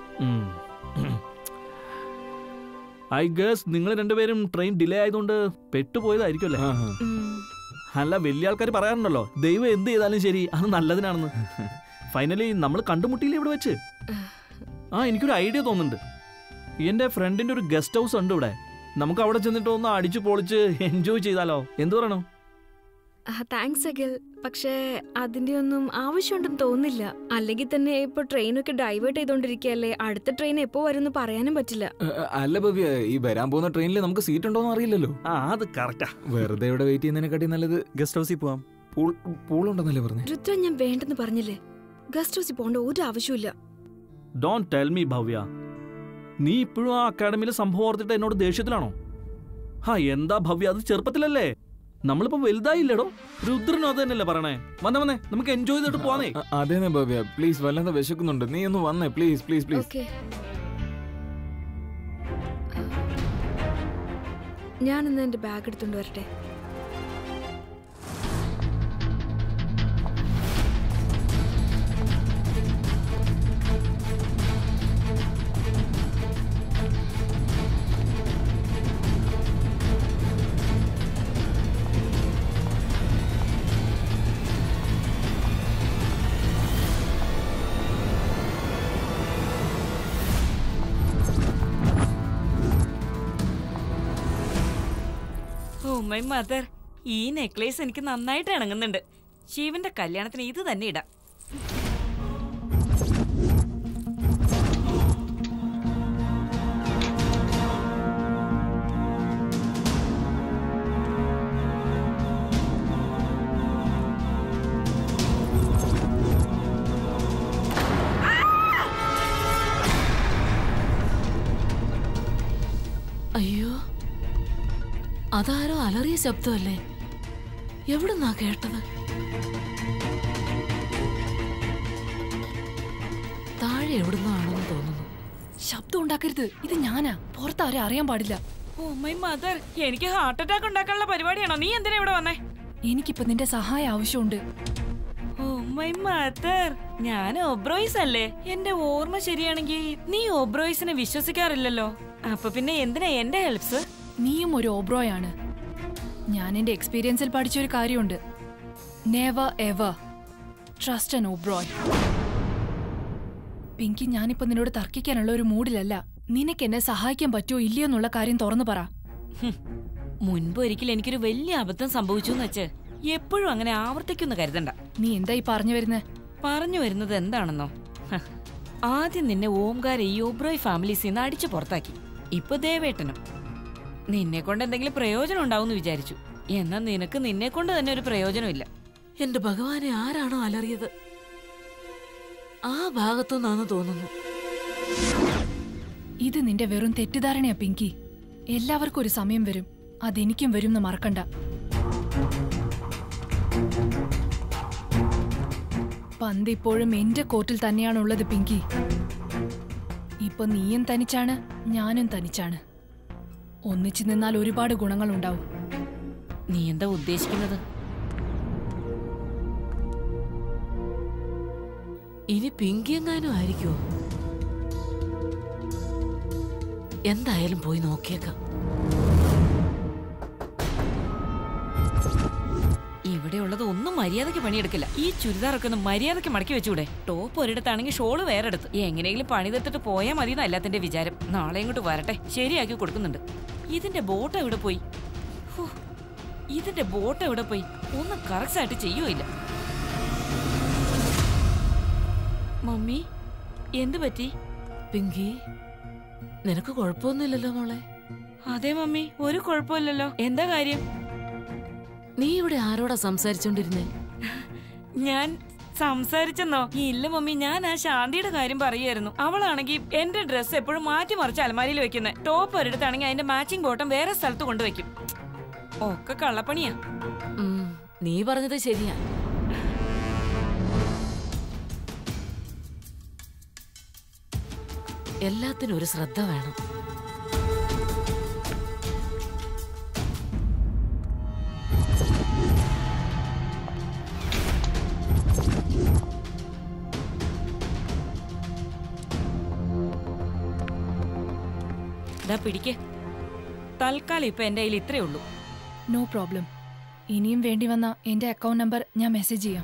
I guess നിങ്ങൾ രണ്ടുപേരും ട്രെയിൻ ഡിലേ ആയതുകൊണ്ട് പെട്ടുപോയതായിരിക്കും അല്ലേ അല്ല വലിയ ആൾക്കാർ പറയാറുണ്ടല്ലോ ദൈവം എന്ത് ചെയ്താലും ശരി അത് നല്ലതിനാണെന്ന് ഫൈനലി നമ്മൾ കണ്ടുമുട്ടിയില്ല ഇവിടെ വെച്ച് ആ എനിക്കൊരു ഐഡിയ തോന്നുന്നുണ്ട് എന്റെ ഫ്രണ്ടിന്റെ ഒരു ഗസ്റ്റ് ഹൗസ് ഉണ്ട് ഇവിടെ നമുക്ക് അവിടെ ചെന്നിട്ട് ഒന്ന് അടിച്ചു പൊളിച്ച് എൻജോയ് ചെയ്താലോ എന്തു പറയണോ താങ്ക്സ് അഖിൽ പക്ഷേ അതിന്റെ ഒന്നും ആവശ്യമുണ്ടെന്ന് തോന്നുന്നില്ല അല്ലെങ്കിൽ തന്നെ ഇപ്പൊ ട്രെയിനൊക്കെ ഡൈവേർട്ട് ചെയ്തോണ്ടിരിക്കുകയല്ലേ അടുത്ത ട്രെയിൻ എപ്പോ വരുമെന്ന് പറയാനും പറ്റില്ല അല്ല ഭവ്യ ഈ വരാൻ പോകുന്ന ട്രെയിനിൽ നമുക്ക് സീറ്റ് ഉണ്ടോന്ന് അറിയില്ലല്ലോ ആ അത് കറക്റ്റാ വെറുതെ ഇവിടെ വെയിറ്റ് ചെയ്യുന്നതിനെക്കാട്ടി നല്ലത് ഗസ്റ്റ് ഹൗസിൽ പോവാം പൂൾ പൂൾ ഉണ്ടെന്നല്ലേ പറഞ്ഞു രുദ്രൻ ഞാൻ വേണ്ടെന്ന് പറഞ്ഞില്ലേ ഗസ്റ്റ് ഹൗസിൽ പോകേണ്ട ഒരു ആവശ്യമില്ല ഡോൺ ടെൽ മീ ഭവ്യ നീ ഇപ്പോഴും ആ അക്കാഡമിയിലെ സംഭവം ഓർത്തിട്ട് എന്നോട് ദേഷ്യത്തിലാണോ ഹാ എന്താ ഭവ്യ അത് ചെറുപ്പത്തിലല്ലേ നമ്മളിപ്പോ വലുതായില്ലടോ രുദ്രനും അത് തന്നെയല്ലേ പറയണേ വന്നേ വന്നേ നമുക്ക് എൻജോയ് ചെയ്തിട്ട് പോവാന്നേ അതേന്നെ ഭവ്യ പ്ലീസ് വല്ലാതെ വിശക്കുന്നുണ്ട് നീ ഒന്ന് വന്നേ പ്ലീസ് പ്ലീസ് പ്ലീസ് ഓക്കെ ഞാൻ ഇന്ന് എന്റെ ബാഗ് എടുത്തോണ്ട് വരട്ടെ ഓ മൈ മദർ ഈ നെക്ലേസ് എനിക്ക് നന്നായിട്ട് ഇണങ്ങുന്നുണ്ട് ശിവന്റെ കല്യാണത്തിന് ഇത് തന്നെ ഇടാം അയ്യോ അതാരോ അലറിയ ശബ്ദമല്ലേ എവിടുന്നാ കേട്ടത് താഴെ എവിടുന്നാണെന്ന് തോന്നുന്നു ശബ്ദം ഉണ്ടാക്കരുത് ഇത് ഞാനാ പുറത്താരും അറിയാൻ പാടില്ല ഓ മൈ മദർ എനിക്ക് ഹാർട്ട് അറ്റാക്ക് ഉണ്ടാക്കാനുള്ള പരിപാടിയാണോ നീ എന്തിനാ ഇവിടെ വന്നേ എനിക്കിപ്പോ നിന്റെ സഹായം ആവശ്യമുണ്ട് ഓ മൈ മദർ ഞാൻ ഓബ്രോയ്സ് അല്ലേ എന്റെ ഓർമ്മ ശരിയാണെങ്കിൽ നീ ഓബ്രോയ്സിനെ വിശ്വസിക്കാറില്ലല്ലോ അപ്പൊ പിന്നെ എന്തിനാ എന്റെ ഹെൽപ്സ് നീയും ഒരു ഓബ്രോയാണ് ഞാൻ എന്റെ എക്സ്പീരിയൻസിൽ പഠിച്ചൊരു കാര്യമുണ്ട് never ever trust an Oberoi Pinky ഞാനിപ്പോ നിന്നോട് തർക്കിക്കാനുള്ള ഒരു മൂഡിലല്ല നിനക്ക് എന്നെ സഹായിക്കാൻ പറ്റുമോ ഇല്ലയോ എന്നുള്ള കാര്യം തുറന്നു പറ മുൻപ് ഒരിക്കൽ എനിക്കൊരു വലിയ അബദ്ധം സംഭവിച്ചു എന്ന് വെച്ച് എപ്പോഴും അങ്ങനെ ആവർത്തിക്കുന്ന കരുതണ്ട നീ എന്തായി പറഞ്ഞു വരുന്നേ പറഞ്ഞു വരുന്നത് എന്താണെന്നോ ഹ, ആദ്യം നിന്നെ ഓംകാര ഈ ഓബ്രോയ് ഫാമിലീസിൽ നിന്ന് അടിച്ചു പുറത്താക്കി ഇപ്പൊ ദേവേട്ടനും നിന്നെ കൊണ്ട് എന്തെങ്കിലും പ്രയോജനം ഉണ്ടാവും വിചാരിച്ചു എന്നാ നിനക്ക് നിന്നെ കൊണ്ട് തന്നെ ഒരു പ്രയോജനമില്ല എന്റെ ഭഗവാനെ ആരാണോ അലറിയത് ആ ഭാഗത്തുനിന്നാന്ന് തോന്നുന്നു ഇത് നിന്റെ വെറും തെറ്റിദ്ധാരണയാ പിങ്കി എല്ലാവർക്കും ഒരു സമയം വരും അതെനിക്കും വരും എന്ന് മറക്കണ്ട പന്ത് ഇപ്പോഴും എന്റെ കോർട്ടിൽ തന്നെയാണുള്ളത് പിങ്കി ഇപ്പൊ നീയും തനിച്ചാണ് ഞാനും തനിച്ചാണ് ഒന്നിച്ചു നിന്നാൽ ഒരുപാട് ഗുണങ്ങൾ ഉണ്ടാവും നീ എന്താ ഉദ്ദേശിക്കുന്നത് ഇനി പിങ്കി എങ്ങാനും ആയിരിക്കുമോ എന്തായാലും പോയി നോക്കിയേക്കാം ഇവിടെയുള്ളത് ഒന്നും മര്യാദയ്ക്ക് പണിയെടുക്കില്ല ഈ ചുരിദാറൊക്കെ ഒന്ന് മര്യാദയ്ക്ക് മടക്കി വെച്ചൂടെ ടോപ്പ് ഒരിടത്താണെങ്കിൽ ഷോള് വേറെ എടുത്ത് എങ്ങനെയെങ്കിലും പണി തീർത്തിട്ട് പോയാൽ മതി എന്നല്ല എല്ലാത്തിന്റെ വിചാരം നാളെ ഇങ്ങോട്ട് വരട്ടെ ശരിയാക്കി കൊടുക്കുന്നുണ്ട് ഇതിന്റെ ബോട്ട് എവിടെ പോയി ഹോ, ഇതിന്റെ ബോട്ട് എവിടെ പോയി ഒന്നും കറക്റ്റ് ആയിട്ട് ചെയ്യുമില്ല മമ്മി എന്ത് പറ്റി പിങ്കി നിനക്ക് കുഴപ്പമൊന്നുമില്ലല്ലോ മോളെ അതെ മമ്മി ഒരു കുഴപ്പമില്ലല്ലോ എന്താ കാര്യം നീ ഇവിടെ ആരോടാ സംസാരിച്ചോണ്ടിരുന്നേ ഞാൻ സംസാരിച്ചെന്നോ ഇല്ല മമ്മി ഞാൻ ആ ശാന്തിയുടെ കാര്യം പറയായിരുന്നു അവളാണെങ്കിൽ എന്റെ ഡ്രസ്സ് എപ്പോഴും മാറ്റി മറിച്ച് അലമാരിയിൽ വെക്കുന്നത് ടോപ്പ് ഒരിടത്താണെങ്കിൽ അതിന്റെ മാച്ചിങ് ബോട്ടം വേറെ സ്ഥലത്ത് കൊണ്ടുവയ്ക്കും ഒക്കെ കള്ളപ്പണിയാ ഉം, നീ പറഞ്ഞത് ശരിയാ എല്ലാത്തിനും ഒരു ശ്രദ്ധ വേണം ദാ പിടിക്ക് തൽക്കാലം ഇപ്പൊ എന്റെ കയ്യിൽ ഇത്രേ ഉള്ളൂ നോ പ്രോബ്ലം ഇനിയും വേണ്ടി വന്ന എന്റെ അക്കൗണ്ട് നമ്പർ ഞാൻ മെസ്സേജ് ചെയ്യാം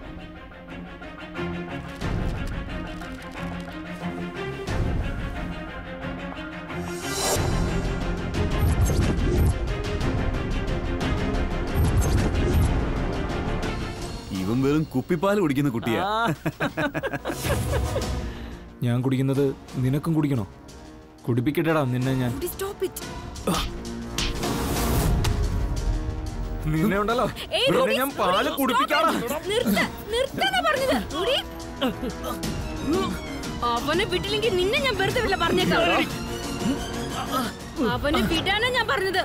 ഇവൻ വെറും കുപ്പിപ്പാൽ കുടിക്കുന്ന കുട്ടിയാ ഞാൻ കുടിക്കുന്നത് നിനക്കും കുടിക്കണോ കുടിപ്പിക്കട്ടെടാ നിന്നെ ഞാൻ നിന്നെ ഉണ്ടല്ലോ ഏയ് ഇവിടെ റൂബി, ഞാൻ പാല് റൂബി, കുടിപ്പിക്കാടാ നിർത്ത്, നിർത്താനാ പറഞ്ഞത് റൂബി. അവനെ വിട്ടില്ലെങ്കിൽ നിന്നെ ഞാൻ വെറുതെ വില്ല പറഞ്ഞേക്കാം അവനെ വിടാനാ ഞാൻ പറഞ്ഞത്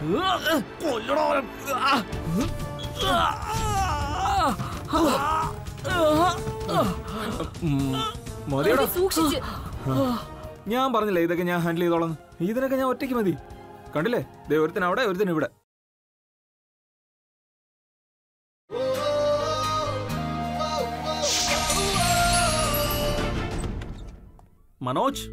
ഉം, മതിയെടാ. റൂബി, സൂക്ഷിച്ച് ഞാൻ പറഞ്ഞില്ലേ ഇതൊക്കെ ഞാൻ ഹാൻഡിൽ ചെയ്തോളാം ഇതിനൊക്കെ ഞാൻ ഒറ്റയ്ക്ക് മതി കണ്ടില്ലേ ദേ ഒരുത്തൻ അവിടെ ഒരുത്തൻ ഇവിടെ മനോജ്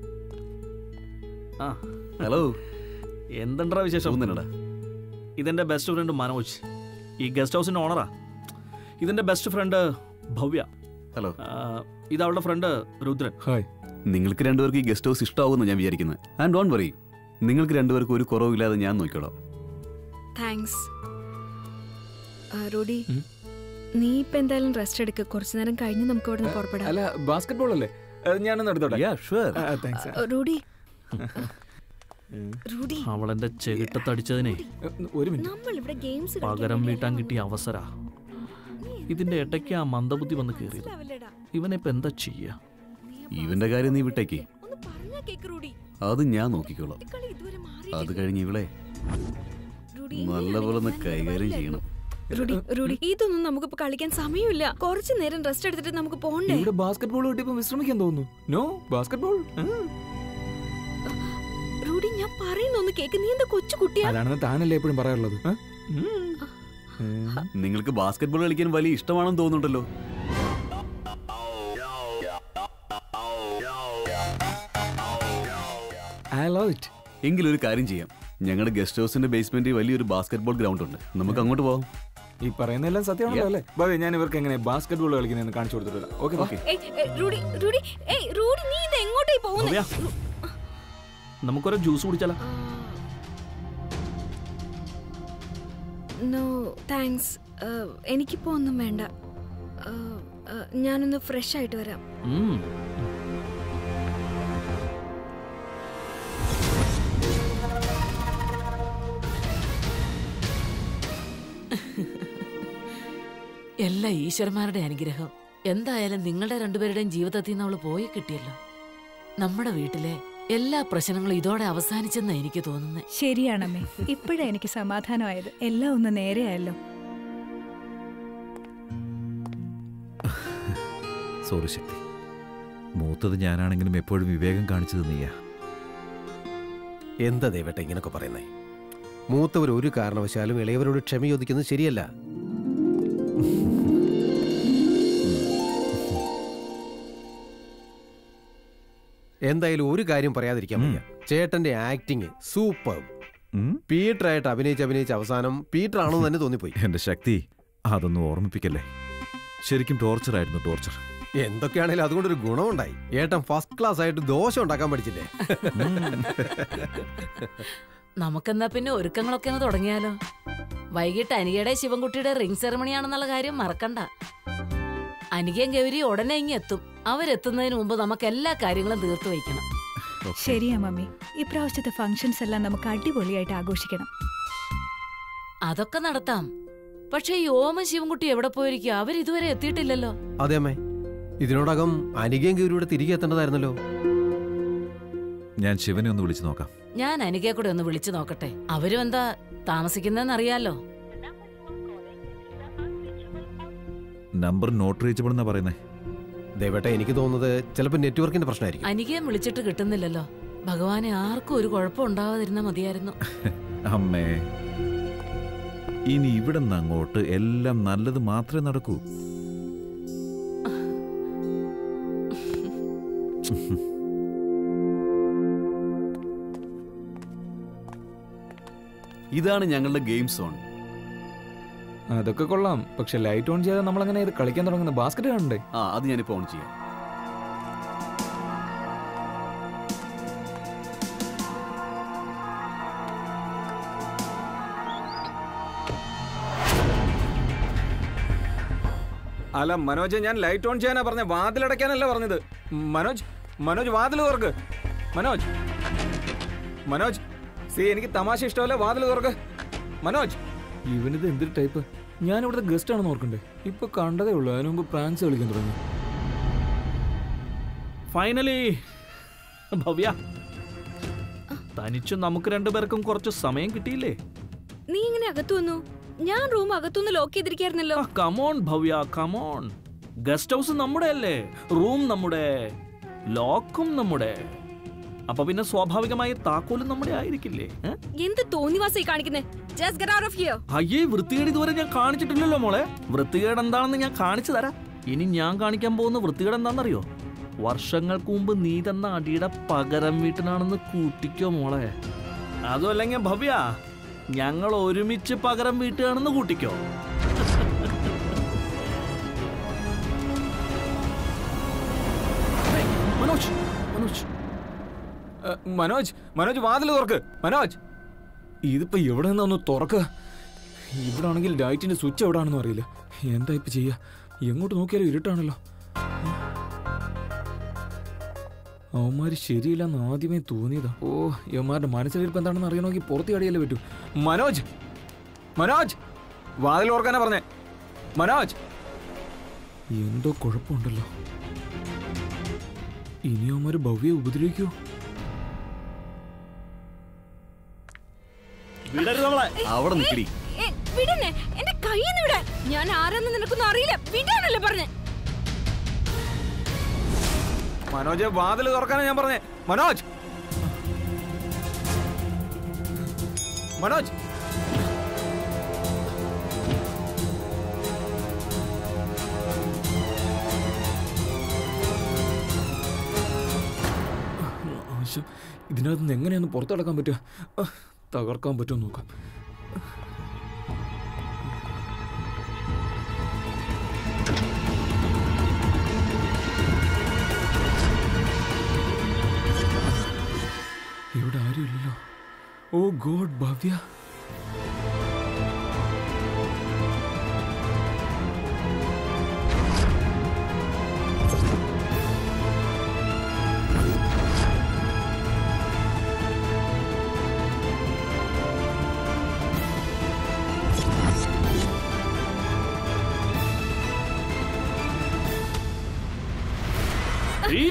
ആ ഹലോ എന്തുണ്ടാ വിശേഷം ഒന്നിനടാ ഇതെന്റെ ബെസ്റ്റ് ഫ്രണ്ട് മനോജ് ഈ ഗസ്റ്റ് ഹൗസിന്റെ ഓണറാ ഇതെന്റെ ബെസ്റ്റ് ഫ്രണ്ട് ഭവ്യ ഹലോ ഇത് അവളുടെ ഫ്രണ്ട് രുദ്രൻ ഹായ് നിങ്ങൾക്ക് രണ്ടുപേർക്ക് ഈ ഗസ്റ്റ് ഹൗസ് ഇഷ്ടമാവുമെന്ന് ഞാൻ വിചാരിക്കുന്നത് ആൻഡ് ഡോൺ വറി നിങ്ങൾക്ക് രണ്ടുപേർക്കും ഒരു കുറവില്ലാതെ ഞാൻ നോക്കിക്കോളാം താങ്ക്സ് റൂഡി നീ ഇപ്പൊ എന്തായാലും റെസ്റ്റ് എടുക്ക് കുറച്ചു നേരം കഴിഞ്ഞ് നമുക്ക് ഇവിടെ നിന്ന് പുറപ്പെടാം അല്ല ബാസ്കറ്റ് ബോൾ അല്ലേ അത് ഞാനൊന്ന് എടുത്തോട്ടെ താങ്ക്സ് Uh, റൂഡി റൂഡി അവളെന്റെ ചെകിട്ടത്തടിച്ചതിനെ ഒരു മിനിറ്റ് നമ്മൾ ഇവിടെ ഗെയിംസ് പകരം വീട്ടാൻ കിട്ടിയ അവസര ഇതിന്റെ ഇടയ്ക്ക് ആ മന്ദബുദ്ധി വന്ന് കയറിയത് ഇവനിപ്പോ എന്താ ചെയ്യാ ഇവന്റെ കാര്യം നീ വിട്ടേക്ക് കേക്ക് റൂഡി അത് ഞാൻ നോക്കിക്കോളാം അത് കഴിഞ്ഞ് ഇവളെ നല്ലപോലെ ഒന്ന് കൈകാര്യം ചെയ്യണം റൂഡി റൂഡി ഇതൊന്നും നമുക്കിപ്പോ കളിക്കാൻ സമയമില്ല കുറച്ചു നേരം റെസ്റ്റ് എടുത്തിട്ട് നമുക്ക് പോണ്ടേ ഇവിടെ ബാസ്കറ്റ് ബോൾ കിട്ടിയപ്പോ വിശ്രമിക്കാൻ തോന്നുന്നു നോ ബാസ്കറ്റ് ബോൾ റൂഡി ഞാൻ പറയുന്നൊന്ന് കേക്ക് നീ എന്താ കൊച്ചു കുട്ടിയാ അതാണെന്ന് താനല്ലേ എപ്പോഴും പറയാറുള്ളത് ആ? നിങ്ങൾക്ക് ബാസ്കറ്റ് ബോൾ കളിക്കാൻ വലിയ ഇഷ്ടമാണെന്ന് തോന്നുന്നുണ്ടല്ലോ ഐ ലവ് ഇറ്റ് എങ്കിലൊരു കാര്യം ചെയ്യാം ഞങ്ങളുടെ ഗസ്റ്റ് ഹൗസിന്റെ ബേസ്മെന്റിൽ വലിയൊരു ബാസ്കറ്റ് ബോൾ ഗ്രൗണ്ട് ഉണ്ട് നമുക്ക് അങ്ങോട്ട് പോവാം ഈ പറയുന്നതെല്ലാം സത്യമാണല്ലോ അല്ലേ ബാബേ ഞാൻ ഇവർക്ക് എങ്ങനെ ബാസ്കറ്റ് ബോൾ കളിക്കുന്നതെന്ന് കാണിച്ചു കൊടുത്തിട്ടില്ല ഓക്കെ ഓക്കെ ഏയ്, ഏയ്, റൂഡി റൂഡി ഏയ് റൂഡി നീ ഇത് എങ്ങോട്ടായി പോകുന്നേ ഭവ്യ, നമുക്കൊരു ജ്യൂസ് കുടിച്ചാലോ നോ താങ്ക്സ് എനിക്കിപ്പോ ഒന്നും വേണ്ട Uh, uh, ഞാനൊന്ന് ഫ്രഷ് ആയിട്ട് വരാം ഉം. എല്ലാ ഈശ്വരന്മാരുടെ അനുഗ്രഹം എന്തായാലും നിങ്ങളുടെ രണ്ടുപേരുടെയും ജീവിതത്തിൽ നിന്ന് അവള് പോയി കിട്ടിയല്ലോ നമ്മുടെ വീട്ടിലെ എല്ലാ പ്രശ്നങ്ങളും ഇതോടെ അവസാനിച്ചെന്നാ എനിക്ക് തോന്നുന്നത് ശരിയാണമ്മേ ഇപ്പോഴാ എനിക്ക് സമാധാനമായത് എല്ലാം ഒന്ന് നേരെയായല്ലോ സോറി ശക്തി മൂത്തത് ഞാനാണെങ്കിലും എപ്പോഴും വിവേകം കാണിച്ചത് നീയാ എന്താ ദൈവട്ടെ ഇങ്ങനൊക്കെ പറയുന്നേ മൂത്തവർ ഒരു കാരണവശാലും ഇളയവരോട് ക്ഷമ ചോദിക്കുന്നത് ശരിയല്ല എന്തായാലും ഒരു കാര്യം പറയാതിരിക്കാൻ വയ്യ ചേട്ടന്റെ ആക്ടിങ് സൂപ്പർ പീറ്ററായിട്ട് അഭിനയിച്ച് അഭിനയിച്ച് അവസാനം പീറ്റർ ആണോ തന്നെ തോന്നിപ്പോയി എന്റെ ശക്തി അതൊന്നും ഓർമ്മിപ്പിക്കല്ലേ ശരിക്കും ടോർച്ചറായിരുന്നു ടോർച്ചർ എന്തൊക്കെയാണേലും അതുകൊണ്ടൊരു ഗുണമുണ്ടായി ഏട്ടൻ ഫസ്റ്റ് ക്ലാസ് ആയിട്ട് ദോശ ഉണ്ടാക്കാൻ പഠിച്ചില്ലേ നമുക്കെന്നാ പിന്നെ ഒരുക്കങ്ങളൊക്കെ ഒന്ന് തുടങ്ങിയാലോ വൈകിട്ട് അനികയുടെ ശിവൻകുട്ടിയുടെ റിംഗ് സെറമണി ആണെന്നുള്ള കാര്യം മറക്കണ്ട അനികയും ഗൗരി ഉടനെ ഇങ്ങ് എത്തും അവരെത്തുന്നതിന് മുമ്പ് നമുക്ക് എല്ലാ കാര്യങ്ങളും തീർത്തു വയ്ക്കണം ശരിയാ മമ്മി ഇപ്രാവശ്യത്തെ ഫംഗ്ഷൻസ് എല്ലാം നമുക്ക് അടിപൊളിയായിട്ട് ആഘോഷിക്കണം അതൊക്കെ നടത്താം പക്ഷെ ഈ ഓമൻ ശിവൻകുട്ടി എവിടെ പോയിരിക്കുക അവരിതുവരെ എത്തിയിട്ടില്ലല്ലോ അതെ അമ്മേ ഇതിനോടകം അനികയും ഗൗരിയുടെ തിരികെ എത്തേണ്ടതായിരുന്നല്ലോ ഞാൻ ശിവനെ ഒന്ന് വിളിച്ചു നോക്കാം ഞാൻ അനികയെ കൂടെ ഒന്ന് വിളിച്ചു നോക്കട്ടെ അവരും എന്താ താമസിക്കുന്നതെന്ന് അറിയാലോ നമ്പർ നോട്ട് റീച്ചബിൾ എന്നാ പറയുന്നേ ദേവേട്ട എനിക്ക് തോന്നുന്നത് ചിലപ്പോൾ നെറ്റ്വർക്കിന്റെ പ്രശ്നമായിരിക്കും അനികയെ വിളിച്ചിട്ട് കിട്ടുന്നില്ലല്ലോ ഭഗവാനെ ആർക്കും ഒരു കുഴപ്പം ഉണ്ടാവാതിരുന്നാ മതിയായിരുന്നു അമ്മേ ഇനി ഇവിടെ നിന്ന് അങ്ങോട്ട് എല്ലാം നല്ലത് മാത്രമേ നടക്കൂ ഇതാണ് ഞങ്ങളുടെ ഗെയിം സോൺ അതൊക്കെ കൊള്ളാം പക്ഷെ ലൈറ്റ് ഓൺ ചെയ്യാതെ നമ്മൾ അങ്ങനെ ഇത് കളിക്കാൻ തുടങ്ങുന്നത് ബാസ്ക്കറ്റ് കാണണ്ടേ ആ അത് ഞാനിപ്പോ ഓൺ ചെയ്യാം അല്ല മനോജ് ഞാൻ ലൈറ്റ് ഓൺ ചെയ്യാനാ പറഞ്ഞ വാതിലടയ്ക്കാനല്ല പറഞ്ഞത് മനോജ് മനോജ് വാതിൽ തുറക്ക് മനോജ് മനോജ് സി എനിക്ക് തമാശ ഇഷ്ടമല്ല വാതിൽ തുറക്ക് മനോജ് ഇവനിത് എന്തൊരു ടൈപ്പ് ഞാൻ ഇവിടുത്തെ ഗസ്റ്റ് ആണെന്ന് ഓർക്കണ്ടേ ഇപ്പൊ കണ്ടതേ ഉള്ളൂ അതിനു മുമ്പ് പ്രാങ്ക്സ് കളിക്കാൻ തുടങ്ങി ഫൈനലി ഭവ്യ തനിച്ചു നമുക്ക് രണ്ടുപേർക്കും കുറച്ച് സമയം കിട്ടിയില്ലേ നീ ഇങ്ങനെ അകത്തു വന്നു ഞാൻ റൂം അകത്തുനിന്ന് ലോക്ക് ചെയ്തിരിക്കായിരുന്നല്ലോ come on Bhavya come on guest house നമ്മുടെ അല്ലേ റൂം നമ്മുടെ ലോക്കും നമ്മുടെ അപ്പൊ പിന്നെ സ്വാഭാവികമായി താക്കോലും നമ്മുടെ ആയിരിക്കില്ലേ ഏ? എന്ത് തോന്നിവാസായി കാണിക്കുന്നേ just get out of here അയ്യേ വൃത്തികേട് ഇതുവരെ ഞാൻ കാണിച്ചിട്ടില്ലല്ലോ മോളെ വൃത്തികേട് എന്താണെന്ന് ഞാൻ കാണിച്ചു തരാം ഇനി ഞാൻ കാണിക്കാൻ പോകുന്ന വൃത്തികേട് എന്താണെന്നറിയോ വർഷങ്ങൾക്ക് മുമ്പ് നീ തന്ന അടിയുടെ പകരം വീട്ടിനാണെന്ന് കൂട്ടിക്കോ മോളെ അതും അല്ലെങ്കിൽ ഭവ്യ ഞങ്ങൾ ഒരുമിച്ച് പകരം വീട്ടുകയാണെന്ന് കൂട്ടിക്കോ മനോജ് മനോജ് ഏ, മനോജ് മനോജ് വാതിൽ തുറക്ക് മനോജ് ഇതിപ്പോ എവിടെ നിന്നൊന്ന് തുറക്കുക ഇവിടെ ആണെങ്കിൽ ലൈറ്റിന്റെ സ്വിച്ച് എവിടാണെന്നും അറിയില്ല എന്താ ഇപ്പൊ ചെയ്യാ എങ്ങോട്ട് നോക്കിയാലും ഇരുട്ടാണല്ലോ അവന്മാര് ശരിയില്ലെന്ന് ആദ്യമേ തോന്നിയതാ ഓ യവന്മാരുടെ മനസ്സിലിരിപ്പ് എന്താണെന്ന് അറിയണമെങ്കിൽ പുറത്ത് കടിയല്ലേ പറ്റൂ മനോജ് മനോജ് വാതിൽ ഓർക്കാനാ പറഞ്ഞേ മനോജ് എന്തോ കുഴപ്പമുണ്ടല്ലോ ഇനി അവന്മാര് ഭവ്യെ ഉപദ്രവിക്കൂ അവിടെ നിൽക്കടി വിടന്നെ എന്റെ കയ്യിൽ വിടാൻ ഞാൻ ആരാന്ന് നിനക്കൊന്നും അറിയില്ല വിടാനല്ലേ പറഞ്ഞേ മനോജ് വാതിൽ തുറക്കാനാ ഞാൻ പറഞ്ഞേ മനോജ് മനോജ് ആവശ്യം ഇതിനകത്ത് നിന്ന് എങ്ങനെയൊന്ന് പുറത്തടക്കാൻ പറ്റുക ആ, തകർക്കാൻ പറ്റുമോ നോക്കാം ഇവിടെ ആരുമില്ലല്ലോ ഓ ഗോഡ് ഭവ്യ ഈ-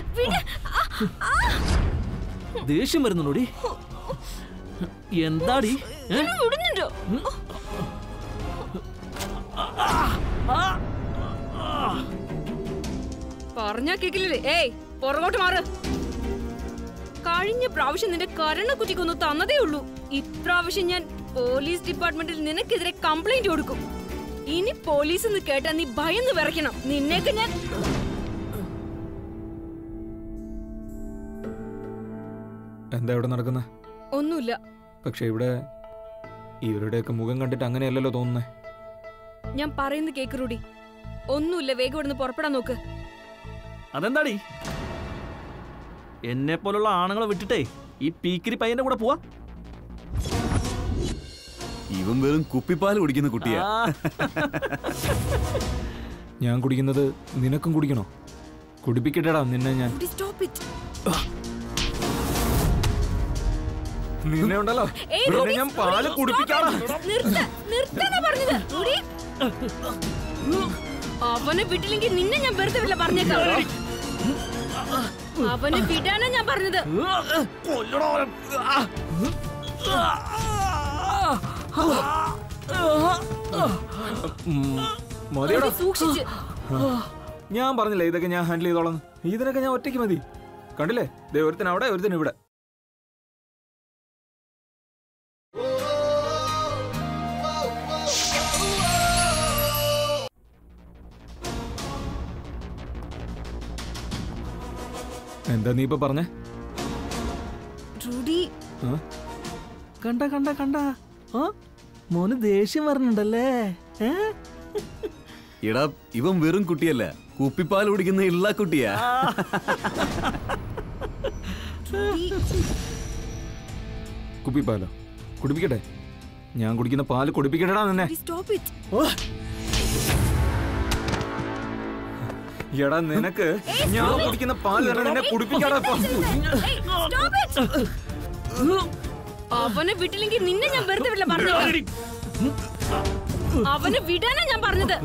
ദേഷ്യം വരുന്നുണ്ടോടി എന്താടി ഏ? വിടുന്നുണ്ടോ പറഞ്ഞാ കേക്കില്ലേ ഏയ് പുറകോട്ട് മാറ് കഴിഞ്ഞ പ്രാവശ്യം നിന്റെ കരണ കുറ്റിക്കൊന്നു തന്നതേ ഉള്ളൂ ഇപ്രാവശ്യം ഞാൻ പോലീസ് ഡിപ്പാർട്ട്മെന്റിൽ നിനക്കെതിരെ കംപ്ലൈന്റ് കൊടുക്കും ഇനി പോലീസ് എന്ന് കേട്ടാ നീ ഭയന്ന് വിറയ്ക്കണം നിന്നെയൊക്കെ ഞാൻ എന്താ ഇവിടെ നടക്കുന്നത് ഒന്നുമില്ല പക്ഷെ ഇവിടെ ഇവരുടെയൊക്കെ മുഖം കണ്ടിട്ട് അങ്ങനെയല്ലല്ലോ തോന്നുന്നേ ഞാൻ പറയുന്നത് കേക്ക് റൂഡി ഒന്നുമില്ല വേഗം ഇവിടുന്ന് പുറപ്പെടാൻ നോക്ക് അതെന്താടി എന്നെ പോലുള്ള ആണുങ്ങളെ വിട്ടിട്ടേ ഈ പീക്കിരി പയ്യന്റെ കൂടെ പോവാ ഇവൻ വെറും കുപ്പിപ്പാൽ കുടിക്കുന്ന കുട്ടിയാ ഞാൻ കുടിക്കുന്നത് നിനക്കും കുടിക്കണോ കുടിപ്പിക്കട്ടെടാ നിന്നെ ഞാൻ സ്റ്റോപ്പ് ഇറ്റ് നിന്നെ ഉണ്ടല്ലോ ഏയ്, ഇവിടെ റോബി, ഞാൻ പാല് റോബി, കുടിപ്പിക്കാടാ നിർത്ത നിർത്താനാ പറഞ്ഞത് റോഡി. അവനെ വിട്ടില്ലെങ്കിൽ നിന്നെ ഞാൻ വെറുതെ വില്ല പറഞ്ഞേക്കാം അവനെ വിടാനാ ഞാൻ പറഞ്ഞത് മതിയടാ റോബി, സൂക്ഷിച്ച് ഞാൻ പറഞ്ഞില്ലേ ഇതൊക്കെ ഞാൻ ഹാൻഡിൽ ചെയ്തോളാം ഇതിനൊക്കെ ഞാൻ ഒറ്റയ്ക്ക് മതി കണ്ടില്ലേ ദേ ഒരുത്തൻ അവിടെ ഒരുത്തൻ ഇവിടെ എന്താ നീ ഇപ്പൊ പറഞ്ഞേ റൂഡി ആ? കണ്ട കണ്ട കണ്ട ആ മോന് ദേഷ്യം വരണുണ്ടല്ലേ ഏ? എടാ ഇവൻ വെറും കുട്ടിയല്ല കുപ്പിപ്പാൽ കുടിക്കുന്ന ഇള്ള കുട്ടിയാ കുപ്പിപ്പാലോ കുടിപ്പിക്കട്ടെ ഞാൻ കുടിക്കുന്ന പാല് കുടിപ്പിക്കട്ടടാ നിന്നെ സ്റ്റോപ്പ് ഇറ്റ് എടാ നിനക്ക് ഞാൻ കുടിക്കുന്ന പാല് തന്നെ നിന്നെ കുടിപ്പിക്കാടാ ഇപ്പൊ. അവനെ വിട്ടില്ലെങ്കിൽ നിന്നെ ഞാൻ വെറുതെ വില്ല പറഞ്ഞത് അവനെ വിടാനാ ഞാൻ പറഞ്ഞത്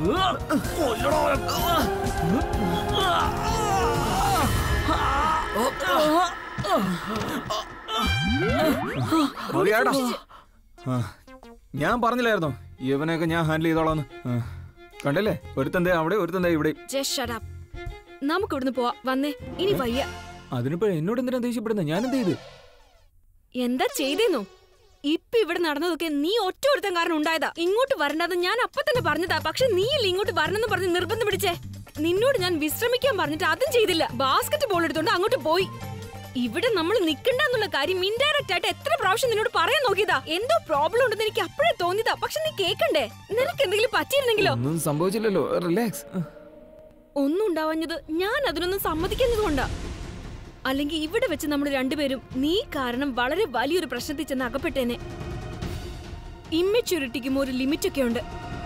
മതിയാടാ. ആ, ഞാൻ പറഞ്ഞില്ലായിരുന്നോ ഇവനെയൊക്കെ ഞാൻ ഹാൻഡിൽ ചെയ്തോളാന്ന് ആ, കണ്ടില്ലേ ഒരുത്തന്തേ അവിടെ ഒരുത്തന്തേ ഇവിടെ Just shut up. നമുക്ക് ഇവിടുന്ന് പോവാ വന്നേ ഇനി വയ്യ അതിനിപ്പോ എന്നോട് എന്തിനാ ദേഷ്യപ്പെടുന്നത് ഞാൻ എന്ത് ചെയ്ത് എന്താ ചെയ്തേന്നോ ഇപ്പൊ ഇവിടെ നടന്നതൊക്കെ നീ ഒറ്റ ഒരുത്തൻ കാരണം ഉണ്ടായതാ ഇങ്ങോട്ട് വരണ്ടാന്ന് ഞാൻ അപ്പൊ തന്നെ പറഞ്ഞതാ പക്ഷെ നീയല്ലേ ഇങ്ങോട്ട് വരണമെന്ന് പറഞ്ഞ് നിർബന്ധം പിടിച്ചേ നിന്നോട് ഞാൻ വിശ്രമിക്കാൻ പറഞ്ഞിട്ട് അതും ചെയ്തില്ല ബാസ്കറ്റ് ബോൾ എടുത്തോണ്ട് അങ്ങോട്ട് പോയി ഇവിടെ നമ്മൾ നിക്കണ്ടെന്നുള്ള കാര്യം ഇൻഡയറക്റ്റ് ആയിട്ട് എത്ര പ്രാവശ്യം നിന്നോട് പറയാൻ നോക്കിയതാ എന്തോ പ്രോബ്ലം ഉണ്ടെന്ന് എനിക്ക് അപ്പോഴേ തോന്നിയതാ പക്ഷെ നീ കേക്കണ്ടേ നിനക്ക് എന്തെങ്കിലും പറ്റിയിരുന്നെങ്കിലോ ഒന്നും സംഭവിച്ചില്ലല്ലോ റിലാക്സ് ഒന്നും ഉണ്ടാവാഞ്ഞത് ഞാൻ അതിനൊന്നും സമ്മതിക്കുന്നതുകൊണ്ടാ അല്ലെങ്കിൽ ഇവിടെ വെച്ച് നമ്മൾ രണ്ടുപേരും നീ കാരണം വളരെ വലിയൊരു പ്രശ്നത്തിൽ ചെന്ന് അകപ്പെട്ടേനെ ഇമ്മച്യൂരിറ്റിക്കും ഒരു ലിമിറ്റ് ഒക്കെ ഉണ്ട്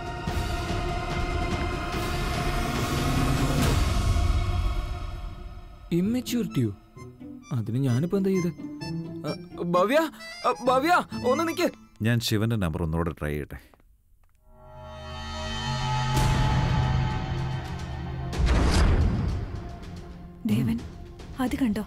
ഇമ്മച്യൂരിറ്റിയോ അതിന് ഞാനിപ്പോ എന്താ ചെയ്ത് ആ, ഭവ്യ ആ, ഭവ്യ ഒന്ന് നിക്ക് ഞാൻ ശിവന്റെ നമ്പർ ഒന്നുകൂടെ ട്രൈ ചെയ്യട്ടെ ദേവൻ അത് കണ്ടോ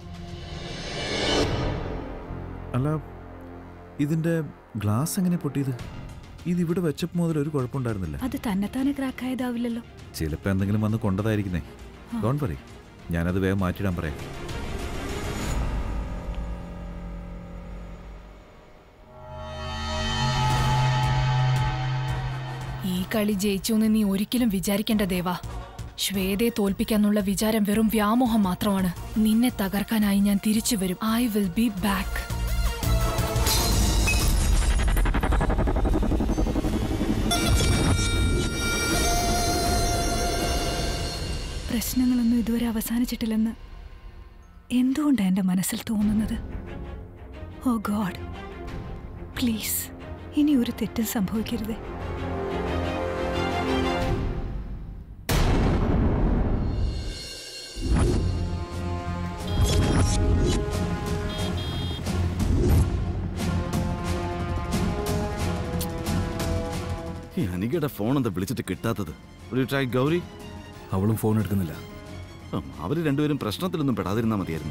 അല്ല ഇതിന്റെ ഗ്ലാസ് എങ്ങനെ പൊട്ടിയത് ഇത് ഇവിടെ വെച്ചപ്പോൾ മുതൽ ഒരു കുഴപ്പമുണ്ടായിരുന്നില്ല അത് തന്നെത്താനെ ക്രാക്ക് ആയതാവില്ലല്ലോ ചിലപ്പോൾ എന്തെങ്കിലും വന്ന് കൊണ്ടതായിരിക്കുന്നേ ഡോൺ പറയും ഞാനത് വേഗം മാറ്റിയിടാൻ പറയാം ഈ കളി ജയിച്ചു എന്ന് നീ ഒരിക്കലും വിചാരിക്കേണ്ട ദേവാ ശ്വേതയെ തോൽപ്പിക്കാനുള്ള വിചാരം വെറും വ്യാമോഹം മാത്രമാണ് നിന്നെ തകർക്കാനായി ഞാൻ തിരിച്ചു വരും ഐ വിൽ ബി ബാക്ക് പ്രശ്നങ്ങളൊന്നും ഇതുവരെ അവസാനിച്ചിട്ടില്ലെന്ന് എന്തുകൊണ്ടാണ് എൻ്റെ മനസ്സിൽ തോന്നുന്നത് ഓ ഗോഡ് പ്ലീസ് ഇനി ഒരു തെറ്റും സംഭവിക്കരുതേ ഈ അനികയുടെ ഫോൺ എന്താ വിളിച്ചിട്ട് കിട്ടാത്തത് ഒരു ട്രൈ ഗൗരി അവളും ഫോൺ എടുക്കുന്നില്ല ഉം, അവര് രണ്ടുപേരും പ്രശ്നത്തിലൊന്നും പെടാതിരുന്നാ മതിയായിരുന്നു